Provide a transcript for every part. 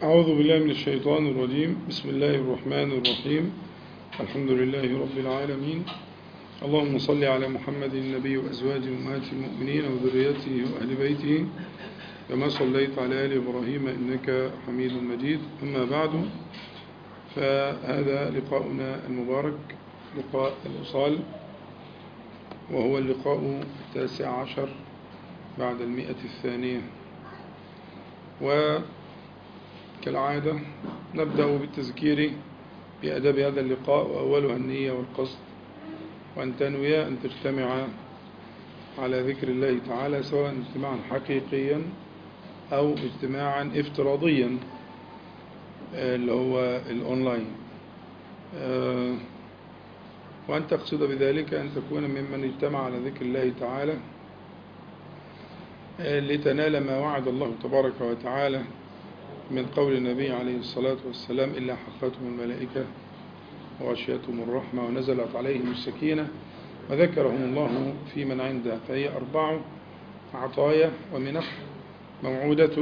أعوذ بالله من الشيطان الرجيم بسم الله الرحمن الرحيم الحمد لله رب العالمين اللهم صل على محمد النبي وأزواجه أمهات المؤمنين وذريته وأهل بيته كما صليت على آل إبراهيم إنك حميد مجيد أما بعد فهذا لقاؤنا المبارك لقاء الأصال وهو اللقاء التاسع عشر بعد المئة الثانية وكالعادة نبدأ بالتذكير بأداب هذا اللقاء وأولها النية والقصد وأن تنوي أن تجتمع على ذكر الله تعالى سواء اجتماعا حقيقيا أو اجتماعا افتراضيا اللي هو الأونلاين وأن تقصد بذلك أن تكون ممن اجتمع على ذكر الله تعالى لتنال ما وعد الله تبارك وتعالى من قول النبي عليه الصلاة والسلام إلا حفتهم الملائكة وغشيتهم الرحمة ونزلت عليهم السكينة وذكرهم الله في من عنده فهي أربع عطايا ومنح موعودة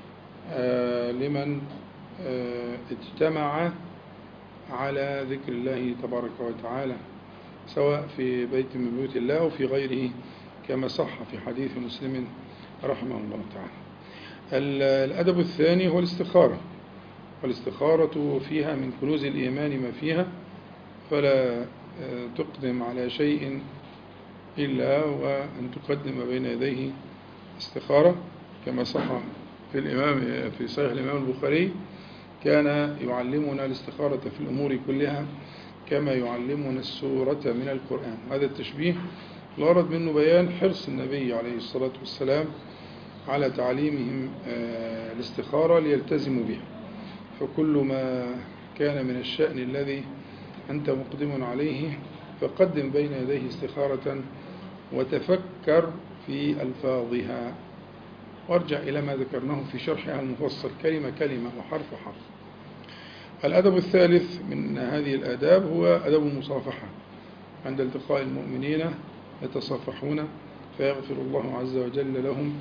لمن اجتمع على ذكر الله تبارك وتعالى سواء في بيت من بيوت الله أو في غيره كما صح في حديث مسلم رحمه الله تعالى الأدب الثاني هو الاستخارة والاستخارة فيها من كنوز الإيمان ما فيها فلا تقدم على شيء إلا وأن تقدم بين يديه استخارة كما صح في الإمام في صحيح الإمام البخاري كان يعلمنا الاستخارة في الأمور كلها كما يعلمنا السورة من القرآن هذا التشبيه الغرض منه بيان حرص النبي عليه الصلاة والسلام على تعليمهم الاستخارة ليلتزموا بها فكل ما كان من الشأن الذي أنت مقدم عليه فقدم بين يديه استخارة وتفكر في ألفاظها وارجع إلى ما ذكرناه في شرحها المفصل كلمة كلمة وحرف حرف الأدب الثالث من هذه الآداب هو أدب المصافحة عند التقاء المؤمنين يتصافحون فيغفر الله عز وجل لهم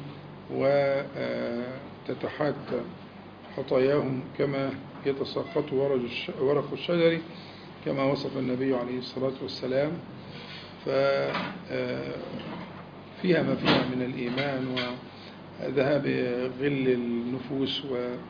وتتحات خطاياهم كما يتساقط ورق الشجر كما وصف النبي عليه الصلاة والسلام ففيها ما فيها من الإيمان وذهاب غل النفوس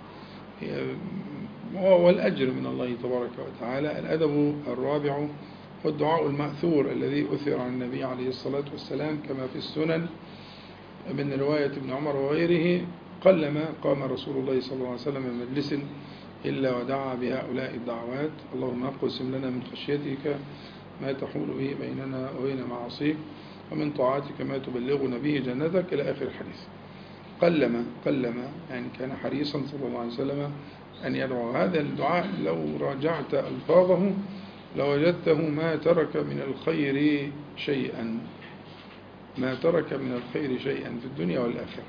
والأجر من الله تبارك وتعالى الأدب الرابع والدعاء المأثور الذي أثر عن النبي عليه الصلاة والسلام كما في السنن من رواية ابن عمر وغيره قلما قام رسول الله صلى الله عليه وسلم من مجلس إلا ودعا بهؤلاء الدعوات اللهم اقسم لنا من خشيتك ما تحول به بيننا وبين معاصيك ومن طاعتك ما تبلغنا به جنتك إلى آخر الحديث قلما قلما يعني كان حريصا صلى الله عليه وسلم أن يدعو هذا الدعاء لو راجعت ألفاظه لوجدته ما ترك من الخير شيئا ما ترك من الخير شيئا في الدنيا والآخرة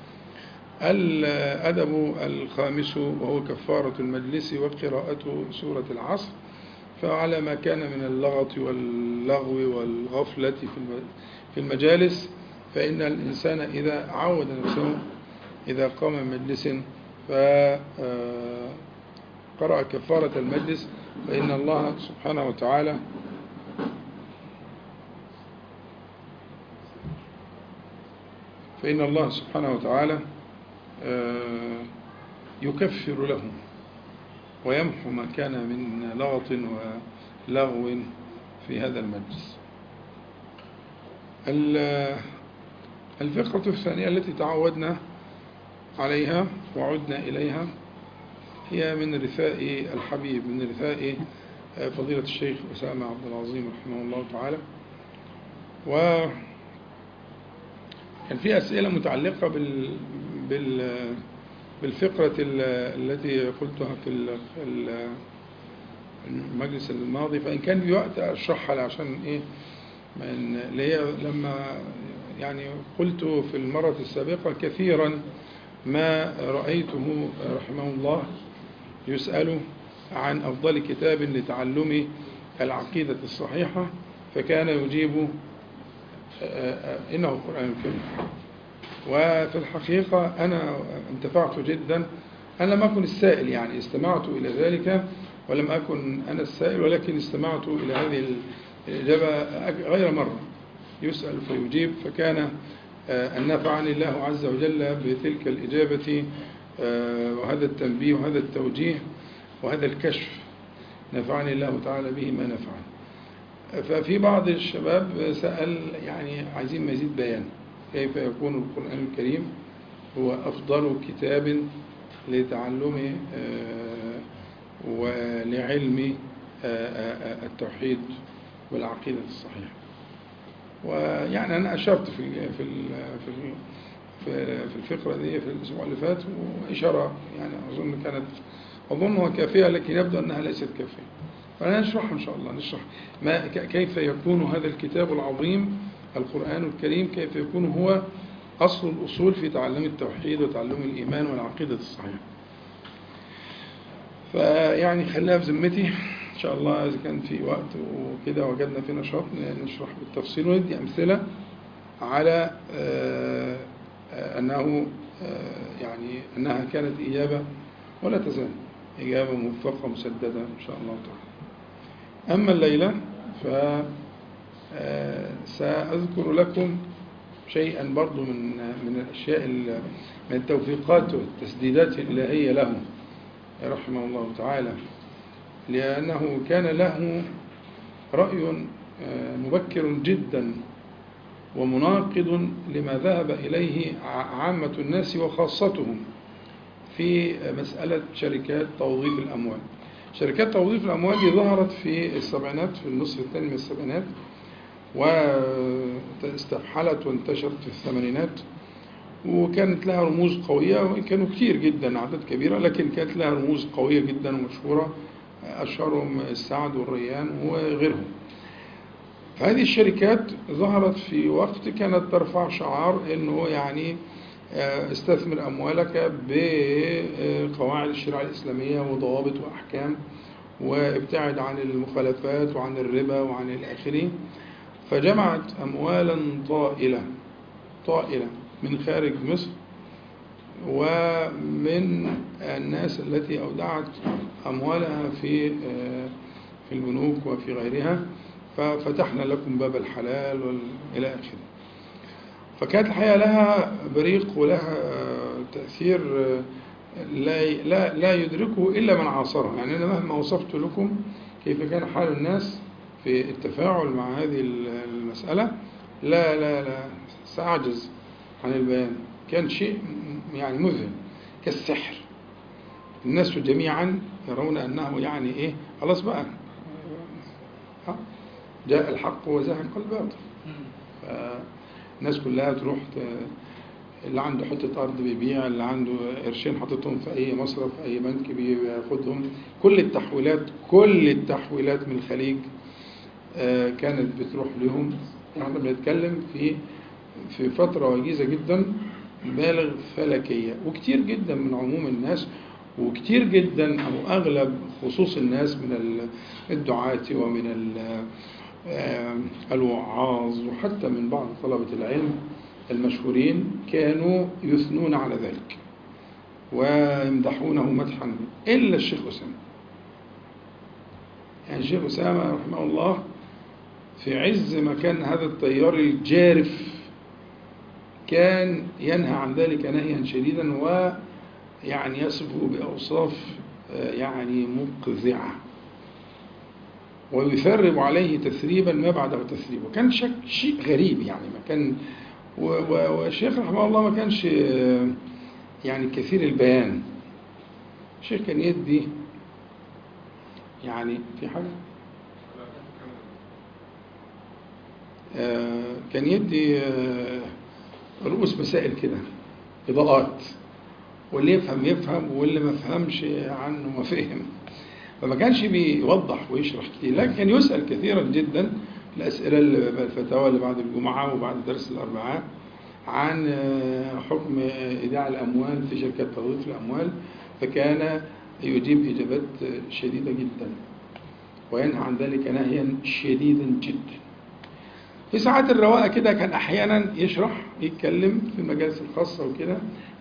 الأدب الخامس وهو كفارة المجلس وقراءة سورة العصر فعلى ما كان من اللغط واللغو والغفلة في المجالس فإن الإنسان إذا عود نفسه إذا قام من مجلس فقرأ كفارة المجلس فإن الله سبحانه وتعالى فإن الله سبحانه وتعالى يكفر له ويمحو ما كان من لغط ولغو في هذا المجلس الفقرة الثانية التي تعودنا عليها وعدنا إليها هي من رثاء الحبيب من رثاء فضيلة الشيخ أسامة عبد العظيم رحمه الله تعالى و كان في أسئلة متعلقة بال بال بالفقرة التي قلتها في المجلس الماضي فإن كان في وقت أشرحها عشان إيه من اللي هي لما يعني قلت في المرة السابقة كثيرا ما رأيته رحمه الله يسأل عن أفضل كتاب لتعلم العقيدة الصحيحة فكان يجيب إنه القرآن الكريم وفي الحقيقة أنا انتفعت جدا أنا لم أكن السائل يعني استمعت إلى ذلك ولم أكن أنا السائل ولكن استمعت إلى هذه الإجابة غير مرة يسأل فيجيب فكان آه، أن نفعني الله عز وجل بتلك الإجابة آه، وهذا التنبيه وهذا التوجيه وهذا الكشف نفعني الله تعالى به ما نفعني ففي بعض الشباب سأل يعني عايزين مزيد بيان كيف يكون القرآن الكريم هو أفضل كتاب لتعلم آه، ولعلم التوحيد والعقيدة الصحيحة ويعني أنا أشرت في في في في الفقرة دي في الأسبوع اللي فات وإشارة يعني أظن كانت أظنها كافية لكن يبدو أنها ليست كافية فأنا نشرح إن شاء الله نشرح ما كيف يكون هذا الكتاب العظيم القرآن الكريم كيف يكون هو أصل الأصول في تعلم التوحيد وتعلم الإيمان والعقيدة الصحيحة فيعني خليها في ذمتي إن شاء الله إذا كان في وقت وكده وجدنا في نشاط نشرح بالتفصيل وندي أمثلة على آه، آه، أنه آه، يعني أنها كانت إجابة ولا تزال إجابة موفقة مسددة إن شاء الله تعالى أما الليلة ف سأذكر لكم شيئا برضو من من الأشياء من التوفيقات والتسديدات الإلهية له رحمه الله تعالى لأنه كان له رأي آه، مبكر جدا ومناقض لما ذهب إليه عامة الناس وخاصتهم في مسألة شركات توظيف الأموال شركات توظيف الأموال دي ظهرت في السبعينات في النصف الثاني من السبعينات واستفحلت وانتشرت في الثمانينات وكانت لها رموز قوية وإن كانوا كتير جدا أعداد كبيرة لكن كانت لها رموز قوية جدا ومشهورة أشهرهم السعد والريان وغيرهم فهذه الشركات ظهرت في وقت كانت ترفع شعار أنه يعني آه، استثمر أموالك بقواعد الشريعة الإسلامية وضوابط وأحكام وابتعد عن المخالفات وعن الربا وعن الآخرين فجمعت أموالا طائلة طائلة من خارج مصر ومن الناس التي أودعت أموالها في آه، في البنوك وفي غيرها ففتحنا لكم باب الحلال إلى آخره فكانت الحقيقة لها بريق ولها تأثير آه، لا لا لا يدركه إلا من عاصره يعني أنا مهما وصفت لكم كيف كان حال الناس في التفاعل مع هذه المسألة لا لا لا سأعجز عن البيان كان شيء يعني مذهل كالسحر الناس جميعا يرون أنه يعني إيه خلاص بقى جاء الحق وزهق الباطل الناس كلها تروح اللي عنده حتة أرض بيبيع اللي عنده قرشين حاططهم في أي مصرف في أي بنك بياخدهم كل التحويلات كل التحويلات من الخليج آه، كانت بتروح لهم احنا بنتكلم في في فترة وجيزة جدا بالغ فلكية وكتير جدا من عموم الناس وكتير جدا أو أغلب خصوص الناس من الدعاة ومن آه، الوعاظ وحتى من بعض طلبة العلم المشهورين كانوا يثنون على ذلك ويمدحونه مدحا إلا الشيخ أسامة يعني الشيخ أسامة رحمه الله في عز ما كان هذا التيار الجارف كان ينهى عن ذلك نهيا شديدا ويعني يصفه بأوصاف آه، يعني مقذعة ويثرب عليه تثريبا ما بعده تثريب وكان شك شيء غريب يعني ما كان والشيخ رحمه الله ما كانش آه، يعني كثير البيان الشيخ كان يدي يعني في حاجة آه، كان يدي رؤوس مسائل كده إضاءات واللي يفهم يفهم واللي ما فهمش عنه ما فهم فما كانش بيوضح ويشرح كتير لكن كان يسأل كثيرا جدا الأسئلة الفتاوى اللي بعد الجمعة وبعد درس الأربعاء عن حكم إيداع الأموال في شركات توظيف الأموال فكان يجيب إجابات شديدة جدا وينهى عن ذلك نهيا شديدا جدا في ساعات الرواقة كده كان أحيانا يشرح يتكلم في المجالس الخاصة وكده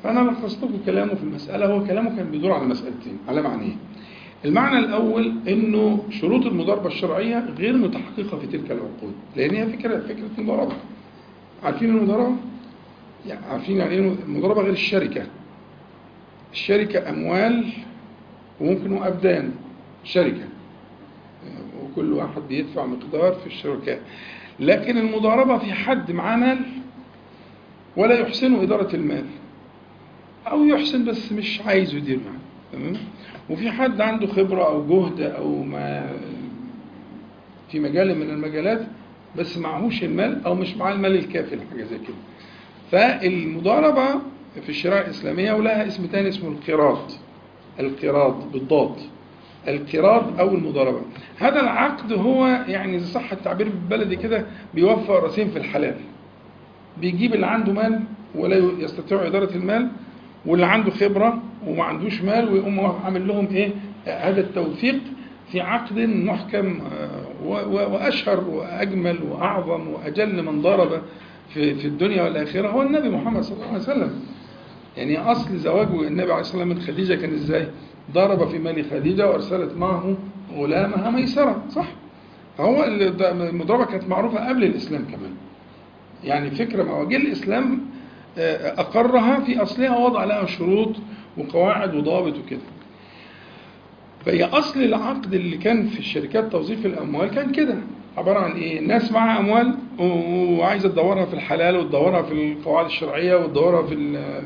فأنا لخصت لكم كلامه في المسألة هو كلامه كان بيدور على مسألتين على معنيين المعنى الأول إنه شروط المضاربة الشرعية غير متحققة في تلك العقود لأن هي فكرة فكرة مضاربة عارفين المضاربة؟ يعني عارفين يعني ايه المضاربة غير الشركة الشركة أموال وممكن وأبدان شركة وكل واحد بيدفع مقدار في الشركاء لكن المضاربة في حد معاه مال ولا يحسن إدارة المال أو يحسن بس مش عايز يدير معاه تمام وفي حد عنده خبرة أو جهد أو ما في مجال من المجالات بس معهوش المال أو مش معاه المال الكافي لحاجة زي كده فالمضاربة في الشريعة الإسلامية ولها اسم تاني اسمه القراض القراض بالضاد القراض أو المضاربة هذا العقد هو يعني إذا صح التعبير بالبلدي كده بيوفر راسين في الحلال بيجيب اللي عنده مال ولا يستطيع إدارة المال واللي عنده خبرة وما عندوش مال ويقوم عامل لهم إيه هذا التوفيق في عقد محكم وأشهر وأجمل وأعظم وأجل من ضرب في في الدنيا والآخرة هو النبي محمد صلى الله عليه وسلم يعني أصل زواج النبي عليه الصلاة والسلام من خديجة كان إزاي؟ ضرب في مال خديجة وأرسلت معه غلامها ميسرة صح؟ هو المضربة كانت معروفة قبل الإسلام كمان يعني فكرة مواجيل الإسلام أقرها في أصلها ووضع لها شروط وقواعد وضابط وكده فهي أصل العقد اللي كان في الشركات توظيف الأموال كان كده عبارة عن إيه؟ الناس معاها أموال وعايزة تدورها في الحلال وتدورها في القواعد الشرعية وتدورها في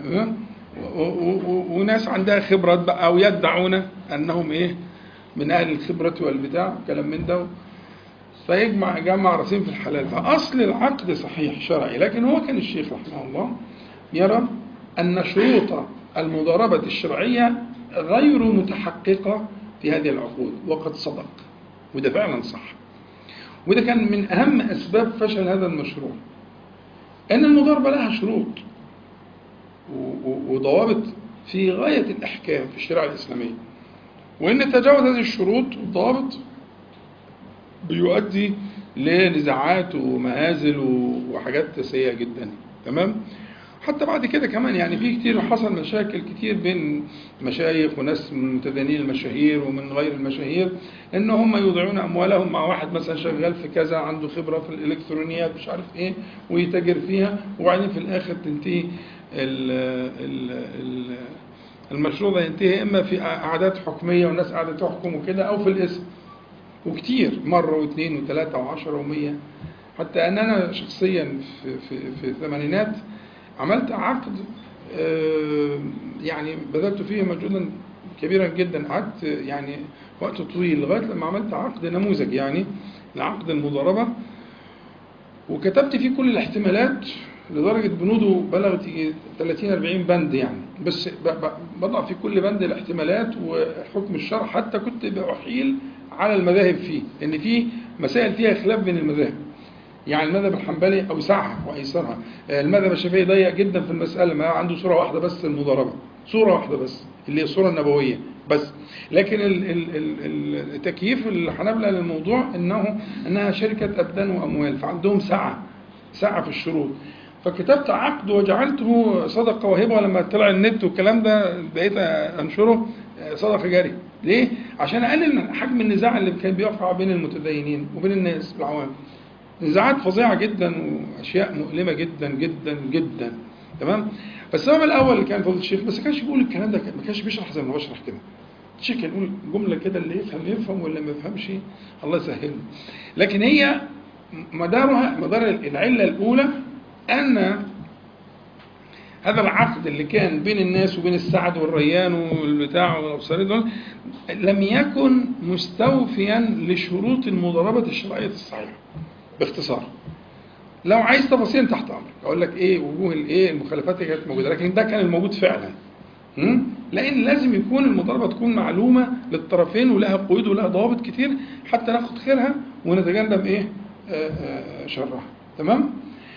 وناس عندها خبرات بقى أو يدعون أنهم إيه؟ من أهل الخبرة والبتاع كلام من ده فيجمع يجمع راسين في الحلال فأصل العقد صحيح شرعي لكن هو كان الشيخ رحمه الله يرى أن شروط المضاربة الشرعية غير متحققة في هذه العقود وقد صدق وده فعلا صح وده كان من أهم أسباب فشل هذا المشروع أن المضاربة لها شروط وضوابط في غاية الإحكام في الشريعة الإسلامية وأن تجاوز هذه الشروط والضوابط بيؤدي لنزاعات ومهازل وحاجات سيئة جدا تمام حتى بعد كده كمان يعني في كتير حصل مشاكل كتير بين مشايخ وناس من متدينين المشاهير ومن غير المشاهير ان هم يوضعون اموالهم مع واحد مثلا شغال في كذا عنده خبره في الالكترونيات مش عارف ايه ويتاجر فيها وبعدين في الاخر تنتهي ال ال ال المشروع ده ينتهي اما في قعدات حكميه والناس قاعده تحكم وكده او في الاسم وكتير مره واثنين وثلاثه وعشره ومية حتى ان انا شخصيا في في في الثمانينات عملت عقد يعني بذلت فيه مجهودا كبيرا جدا قعدت يعني وقت طويل لغايه لما عملت عقد نموذج يعني لعقد المضاربه وكتبت فيه كل الاحتمالات لدرجه بنوده بلغت 30 40 بند يعني بس بضع في كل بند الاحتمالات وحكم الشرع حتى كنت بأحيل على المذاهب فيه لان في مسائل فيها خلاف بين المذاهب يعني المذهب الحنبلي اوسعها وايسرها المذهب الشافعي ضيق جدا في المساله ما عنده صوره واحده بس المضاربه صوره واحده بس اللي هي الصوره النبويه بس لكن التكييف الحنابلة للموضوع انه انها شركه ابدان واموال فعندهم سعه سعه في الشروط فكتبت عقد وجعلته صدقه وهبه ولما طلع النت والكلام ده بقيت انشره صدقه جاري ليه؟ عشان اقلل من حجم النزاع اللي كان بيقع بين المتدينين وبين الناس العوام نزاعات فظيعه جدا واشياء مؤلمه جدا جدا جدا تمام فالسبب الاول اللي كان فضل الشيخ بس ما كانش بيقول الكلام ده ما كانش بيشرح زي ما بشرح كده الشيخ كان يقول جمله كده اللي يفهم يفهم واللي ما يفهمش الله يسهله لكن هي مدارها مدار العله الاولى ان هذا العقد اللي كان بين الناس وبين السعد والريان والبتاع والابصاري دول لم يكن مستوفيا لشروط المضاربه الشرعيه الصحيحه باختصار لو عايز تفاصيل تحت امرك اقول لك ايه وجوه الايه المخالفات اللي كانت موجوده لكن ده كان الموجود فعلا لان لازم يكون المضاربه تكون معلومه للطرفين ولها قيود ولها ضوابط كتير حتى ناخد خيرها ونتجنب ايه آآ آآ شرها تمام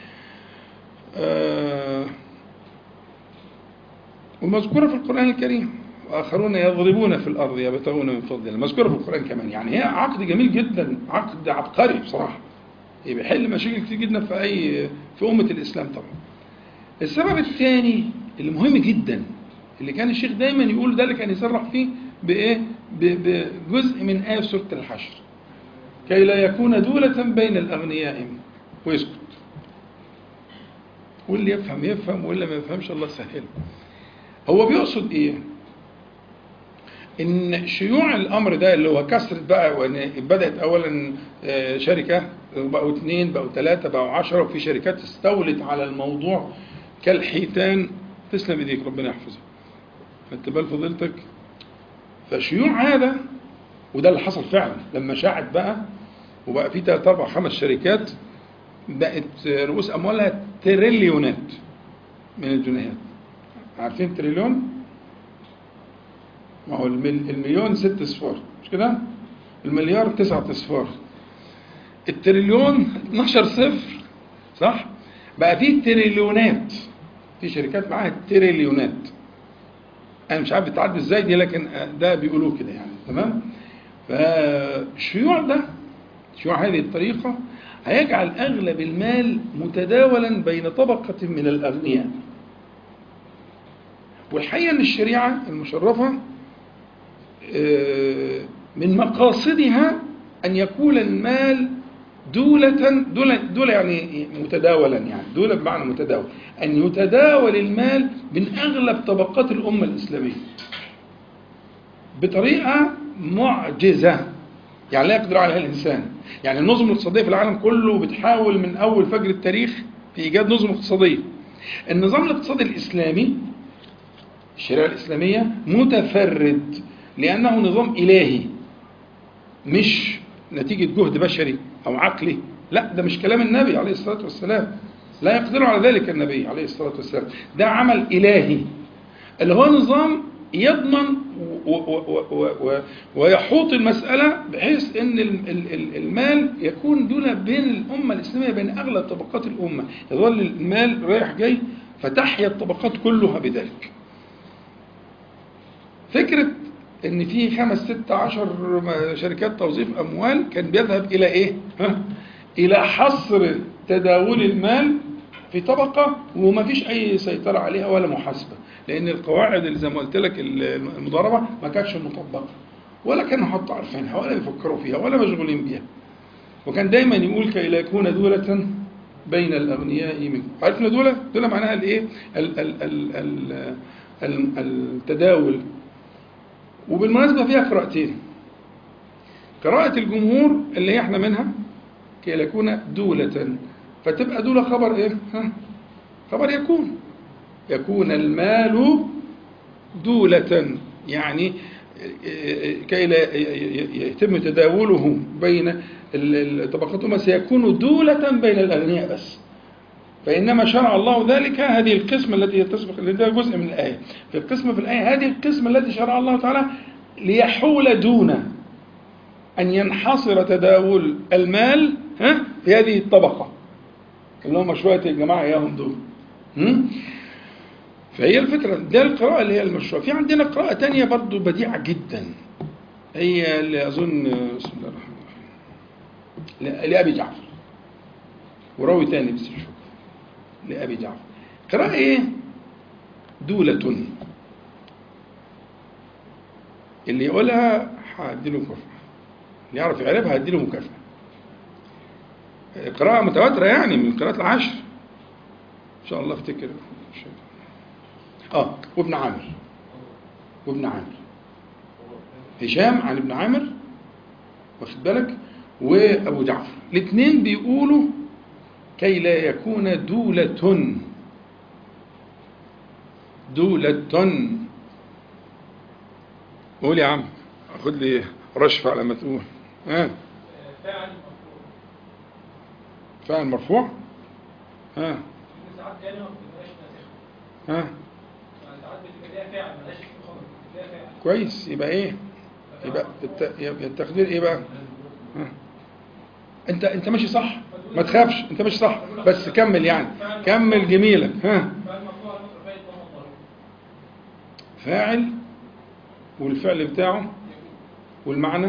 ومذكوره في القران الكريم واخرون يضربون في الارض يبتغون من فضل الله مذكوره في القران كمان يعني هي عقد جميل جدا عقد عبقري بصراحه بيحل مشاكل كتير جدا في اي في امه الاسلام طبعا السبب الثاني اللي مهم جدا اللي كان الشيخ دايما يقول ده اللي كان يصرح فيه بايه ب- بجزء من ايه في سوره الحشر كي لا يكون دولة بين الأغنياء ويسكت واللي يفهم يفهم واللي ما يفهمش الله يسهله هو بيقصد ايه ان شيوع الامر ده اللي هو كثرة بقى وان بدات اولا آه، شركه بقوا اثنين بقوا ثلاثه بقوا عشرة وفي شركات استولت على الموضوع كالحيتان تسلم ايديك ربنا يحفظك خدت بال فضيلتك فشيوع هذا وده اللي حصل فعلا لما شاعت بقى وبقى في ثلاث اربع خمس شركات بقت رؤوس اموالها تريليونات من الجنيهات عارفين تريليون؟ ما هو المل- المليون ست اصفار مش كده؟ المليار تسعة اصفار التريليون 12 صفر صح؟ بقى في تريليونات في شركات معاها تريليونات انا مش عارف بتعدي ازاي دي لكن ده بيقولوه كده يعني تمام؟ فالشيوع ده شيوع هذه الطريقة هيجعل أغلب المال متداولا بين طبقة من الأغنياء والحقيقة أن الشريعة المشرفة آه، من مقاصدها أن يكون المال دولة دولة, دولة يعني متداولا يعني دولة بمعنى متداول أن يتداول المال من أغلب طبقات الأمة الإسلامية بطريقة معجزة يعني لا يقدر عليها الإنسان يعني النظم الاقتصادية في العالم كله بتحاول من أول فجر التاريخ في إيجاد نظم اقتصادية النظام الاقتصادي الإسلامي الشريعة الإسلامية متفرد لأنه نظام إلهي مش نتيجة جهد بشري أو عقلي لا ده مش كلام النبي عليه الصلاة والسلام لا يقدر على ذلك النبي عليه الصلاة والسلام ده عمل إلهي اللي هو نظام يضمن و- و- و- و- ويحوط المسألة بحيث أن ال- ال- ال- المال يكون دون بين الأمة الإسلامية بين أغلب طبقات الأمة يظل المال رايح جاي فتحيا الطبقات كلها بذلك فكرة ان في خمس ست عشر م- شركات توظيف اموال كان بيذهب الى ايه ها؟ الى حصر تداول المال في طبقة وما فيش اي سيطرة عليها ولا محاسبة لان القواعد اللي زي ما قلت لك ال- المضاربة ما كانتش مطبقة ولا كانوا حتى عارفينها ولا بيفكروا فيها ولا مشغولين بيها وكان دايما يقول كي لا يكون دولة بين الأغنياء منكم عرفنا دولة؟ دولة معناها الإيه؟ ال- ال- ال- ال- ال- التداول وبالمناسبة فيها قراءتين قراءة الجمهور اللي هي احنا منها كي لا يكون دولة فتبقى دولة خبر ايه؟ ها؟ خبر يكون يكون المال دولة يعني كي لا يتم تداوله بين ال- ال- طبقات الأمة سيكون دولة بين الأغنياء بس فإنما شرع الله ذلك هذه القسمة التي تسبق اللي ده جزء من الآية في القسمة في الآية هذه القسمة التي شرع الله تعالى ليحول دون أن ينحصر تداول المال ها في هذه الطبقة اللي هم شوية الجماعة إياهم دول هم؟ فهي الفكرة ده القراءة اللي هي المشروع في عندنا قراءة تانية برضو بديعة جدا هي اللي أظن بسم الله الرحمن الرحيم ل- لأبي جعفر وراوي تاني بس مش فاكر لأبي جعفر قراءة إيه؟ دولة اللي يقولها هديله مكافأة اللي يعرف يعرفها هديله مكافأة قراءة متواترة يعني من القراءات العشر إن شاء الله افتكر إن شاء الله. اه وابن عامر وابن عامر هشام عن ابن عامر واخد بالك وابو جعفر الاثنين بيقولوا كي لا يكون دولة دولة قول يا عم خد لي رشفة على ما تقول ها فاعل مفعول فعل مرفوع ها لكن ساعات تانية ما بتبقاش ناسخة ها يعني ساعات بتبقى ليها فاعل ملهاش خبر ليها فاعل كويس يبقى ايه يبقى الت- يبقى التقدير ايه بقى ها. انت انت ماشي صح ما تخافش انت ماشي صح بس كمل يعني كمل جميلك ها فاعل مفعول على مصر فاعل ضمن ضروري فاعل والفعل بتاعه والمعنى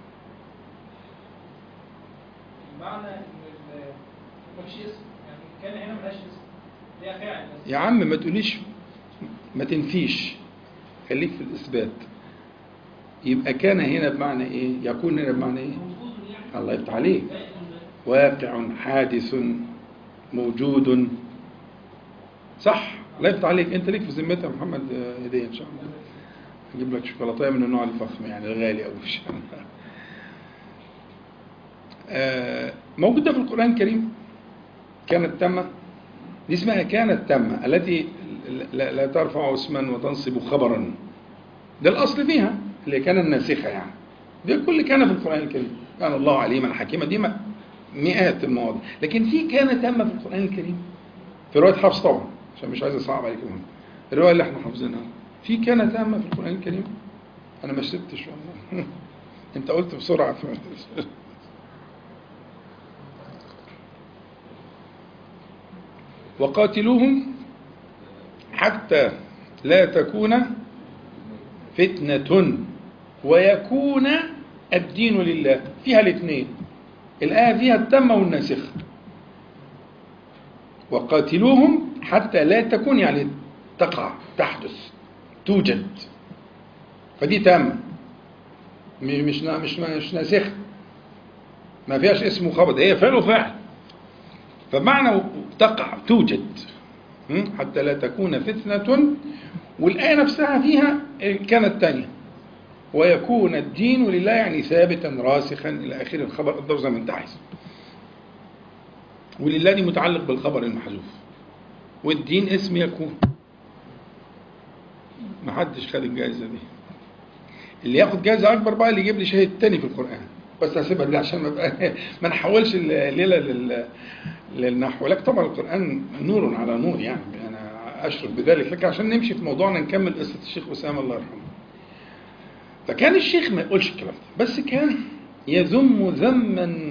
المعنى ان ال- مفيش اسم يعني كان هنا ملهاش اسم ليها فاعل بس يا عم ما تقوليش ما تنفيش خليك في الإثبات يبقى كان هنا بمعنى إيه يكون هنا بمعنى إيه موجود يعني الله يفتح عليك زائد بس. واقع حادث موجود صح الله يفتح عليك انت ليك في ذمتها يا محمد آه، هديه ان شاء الله اجيب لك شوكولاته من النوع الفخم يعني الغالي قوي ان شاء الله آه، موجوده في القران الكريم كانت تامه دي اسمها كانت تامه التي لا, لا ترفع اسما وتنصب خبرا ده الاصل فيها اللي كان الناسخه يعني ده كل كان في القران الكريم كان الله عليما حكيما دي م- مئات المواضيع لكن في كان تامه في القران الكريم في روايه حفص طبعا عشان مش عايز اصعب عليكم هنا. الروايه اللي احنا حافظينها في كان تامه في القران الكريم انا ما شربتش والله انت قلت بسرعه وقاتلوهم حتى لا تكون فتنة ويكون الدين لله فيها الاثنين الآية فيها التامة والناسخة وقاتلوهم حتى لا تكون يعني تقع تحدث توجد فدي تامة م- مش نا- مش مش ناسخة ما فيهاش اسم وخبر هي فعل وفعل فمعنى تقع توجد م? حتى لا تكون فتنة والآية نفسها فيها كانت تانية ويكون الدين لله يعني ثابتا راسخا إلى آخر الخبر قدر زي ما أنت عايز ولله دي متعلق بالخبر المحذوف والدين اسم يكون ما حدش خد الجائزة دي اللي ياخد جائزة أكبر بقى اللي يجيب لي شاهد تاني في القرآن بس هسيبها دي عشان ما بقى ما نحولش الليلة لل للنحو لكن طبعا القرآن نور على نور يعني أنا أشرف بذلك لكن عشان نمشي في موضوعنا نكمل قصة الشيخ أسامة الله يرحمه فكان الشيخ ما يقولش الكلام ده بس كان يذم ذما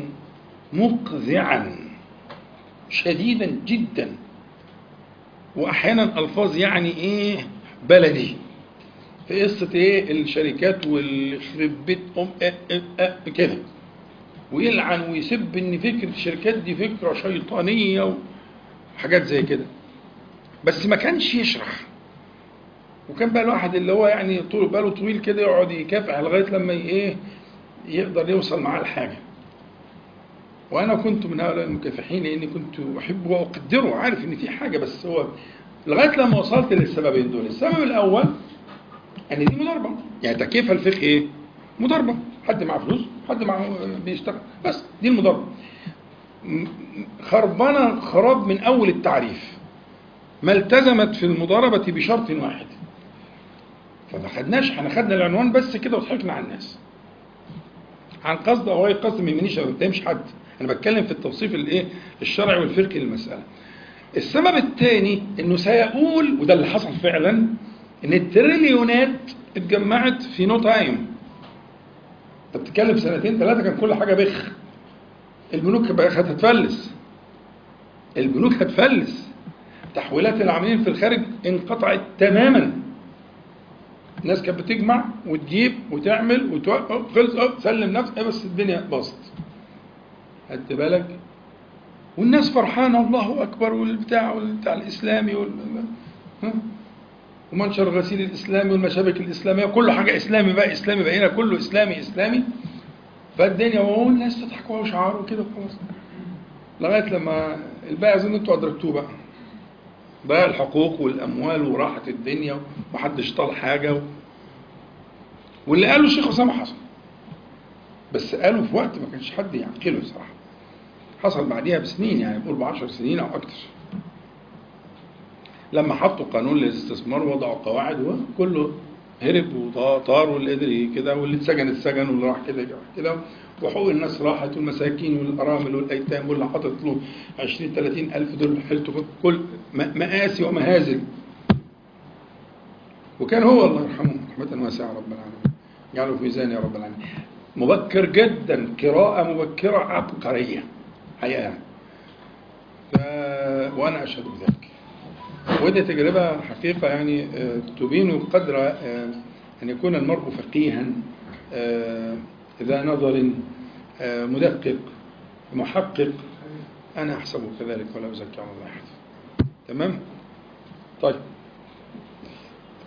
مقذعا شديدا جدا واحيانا الفاظ يعني ايه بلدي في قصه ايه الشركات والخرب بيت ام أه أه أه كده ويلعن ويسب ان فكره الشركات دي فكره شيطانيه وحاجات زي كده بس ما كانش يشرح وكان بقى الواحد اللي هو يعني طول باله طويل كده يقعد يكافح لغايه لما ي- ايه يقدر يوصل معاه لحاجه وانا كنت من هؤلاء المكافحين لاني كنت احبه واقدره عارف ان في حاجه بس هو لغايه لما وصلت للسببين دول السبب الاول ان دي مضاربه يعني تكييفها الفقه ايه مضاربه حد معاه فلوس حد معاه بيشتغل بس دي المضاربه م- خربانه خراب من اول التعريف ما التزمت في المضاربه بشرط واحد فما خدناش احنا خدنا العنوان بس كده وضحكنا على الناس عن قصد او غير قصد ما يهمنيش ما بتهمش حد انا بتكلم في التوصيف الايه الشرعي والفقهي للمساله السبب الثاني انه سيقول وده اللي حصل فعلا ان التريليونات اتجمعت في نو تايم انت بتتكلم سنتين ثلاثه كان كل حاجه بخ البنوك بقى هتتفلس البنوك هتفلس تحويلات العاملين في الخارج انقطعت تماما الناس كانت بتجمع وتجيب وتعمل وتوقف خلص أه، سلم نفسك بس الدنيا باظت خدت بالك والناس فرحانه الله اكبر والبتاع والبتاع الاسلامي وال... ها؟ ومنشر الغسيل الاسلامي والمشابك الاسلاميه كل حاجه اسلامي بقى اسلامي بقينا كله اسلامي اسلامي فالدنيا وهو الناس تضحك وشعار وكده وخلاص لغايه لما الباقي اظن انتوا ادركتوه بقى ضياع الحقوق والاموال وراحت الدنيا ومحدش طال حاجه و... واللي قاله الشيخ اسامه حصل بس قاله في وقت ما كانش حد يعقله صراحه حصل بعديها بسنين يعني بقول بعشر سنين او اكتر لما حطوا قانون للاستثمار وضعوا قواعد وكله هرب وطار واللي قدر كده واللي اتسجن اتسجن واللي راح كده راح كده وحقوق الناس راحت والمساكين والارامل والايتام واللي حاطط له 20 30 الف دول حيلته كل م- مآسي ومهازل وكان هو الله يرحمه رحمة واسعة رب العالمين جعله في ميزان يا رب العالمين مبكر جدا قراءة مبكرة عبقرية حقيقة يعني. ف... وأنا أشهد بذلك ودي تجربة حقيقة يعني آه، تبين قدر آه، أن يكون المرء فقيها آه، ذا نظر آه، مدقق محقق أنا أحسبه كذلك ولا أزكي على الله أحد تمام؟ طيب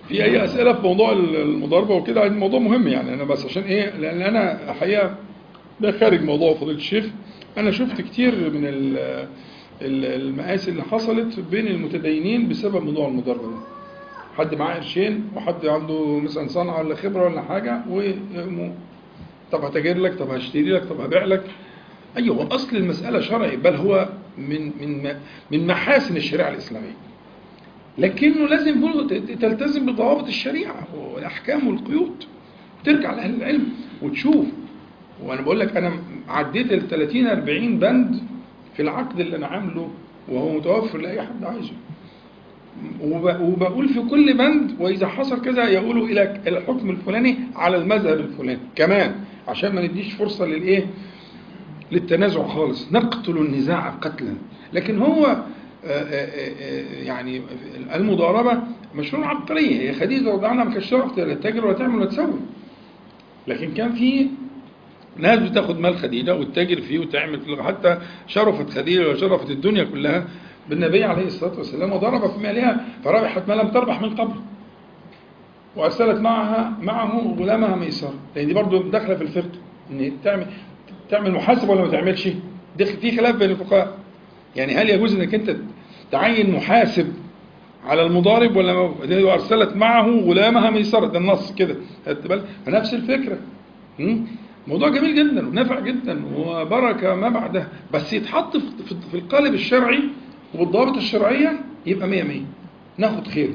في اي اسئله في موضوع المضاربه وكده الموضوع مهم يعني انا بس عشان ايه لان انا حقيقه ده خارج موضوع فضيله الشيخ انا شفت كتير من ال- ال- المآسي اللي حصلت بين المتدينين بسبب موضوع المضاربه ده حد معاه قرشين وحد عنده مثلا صنعه ولا خبره ولا حاجه و طب هتاجر لك طب هشتري لك طب هبيع لك ايوه اصل المساله شرعي بل هو من من من محاسن الشريعه الاسلاميه لكنه لازم برضه ت- تلتزم بضوابط الشريعه والاحكام والقيود ترجع لاهل العلم وتشوف وانا بقول لك انا عديت ال 30 40 بند في العقد اللي انا عامله وهو متوفر لاي حد عايزه وب- وبقول في كل بند واذا حصل كذا يقولوا الى الحكم الفلاني على المذهب الفلاني كمان عشان ما نديش فرصه للايه للتنازع خالص نقتل النزاع قتلا لكن هو آه، آه، آه، يعني المضاربه مشروع عبقريه هي خديجه رضي الله عنها ما كانتش تعرف لا تتاجر ولا تعمل ولا تسوي لكن كان في ناس بتاخد مال خديجه وتتاجر فيه وتعمل فيه حتى شرفت خديجه وشرفت الدنيا كلها بالنبي عليه الصلاه والسلام وضرب في مالها فربحت ما لم تربح من قبل وارسلت معها معه غلامها ميسر لان دي برضه داخله في الفقه ان تعمل تعمل محاسبه ولا ما تعملش دي في خلاف بين الفقهاء يعني هل يجوز انك انت تعين محاسب على المضارب ولا ما دي وارسلت معه غلامها ميسره ده النص كده خدت بالك فنفس الفكره م? موضوع جميل جدا ونافع جدا وبركه ما بعده بس يتحط في في- في القالب الشرعي وبالضوابط الشرعيه يبقى 100 100 ناخد خير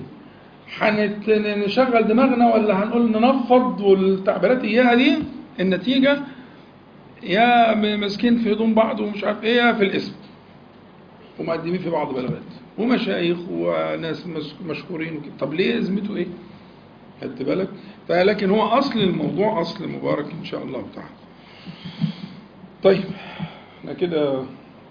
هنشغل دماغنا ولا هنقول ننفض والتعبيرات اياها دي النتيجه يا ماسكين في هدوم بعض ومش عارف ايه يا في الاسم ومقدمين في بعض بلاغات ومشايخ وناس مس- مشهورين وكده طب ليه ازمته ايه؟ خدت بالك؟ فلكن هو اصل الموضوع اصل مبارك ان شاء الله تعالى. طيب احنا كده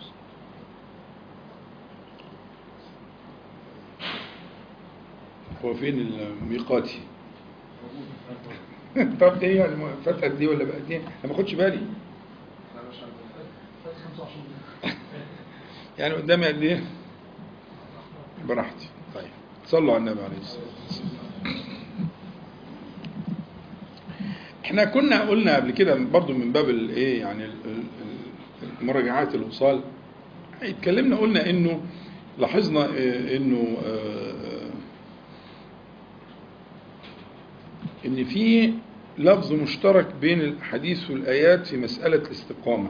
هو فين الميقاتي؟ طب ايه يعني ما فتحت دي ولا بقت دي؟ انا ما باخدش بالي يعني قدامي قد ايه؟ براحتي طيب صلوا على النبي عليه الصلاه والسلام احنا كنا قلنا قبل كده برضو من باب الايه يعني ال- ال- ال- المراجعات الوصال اتكلمنا قلنا انه لاحظنا اه، انه اه، ان في لفظ مشترك بين الحديث والايات في مساله الاستقامه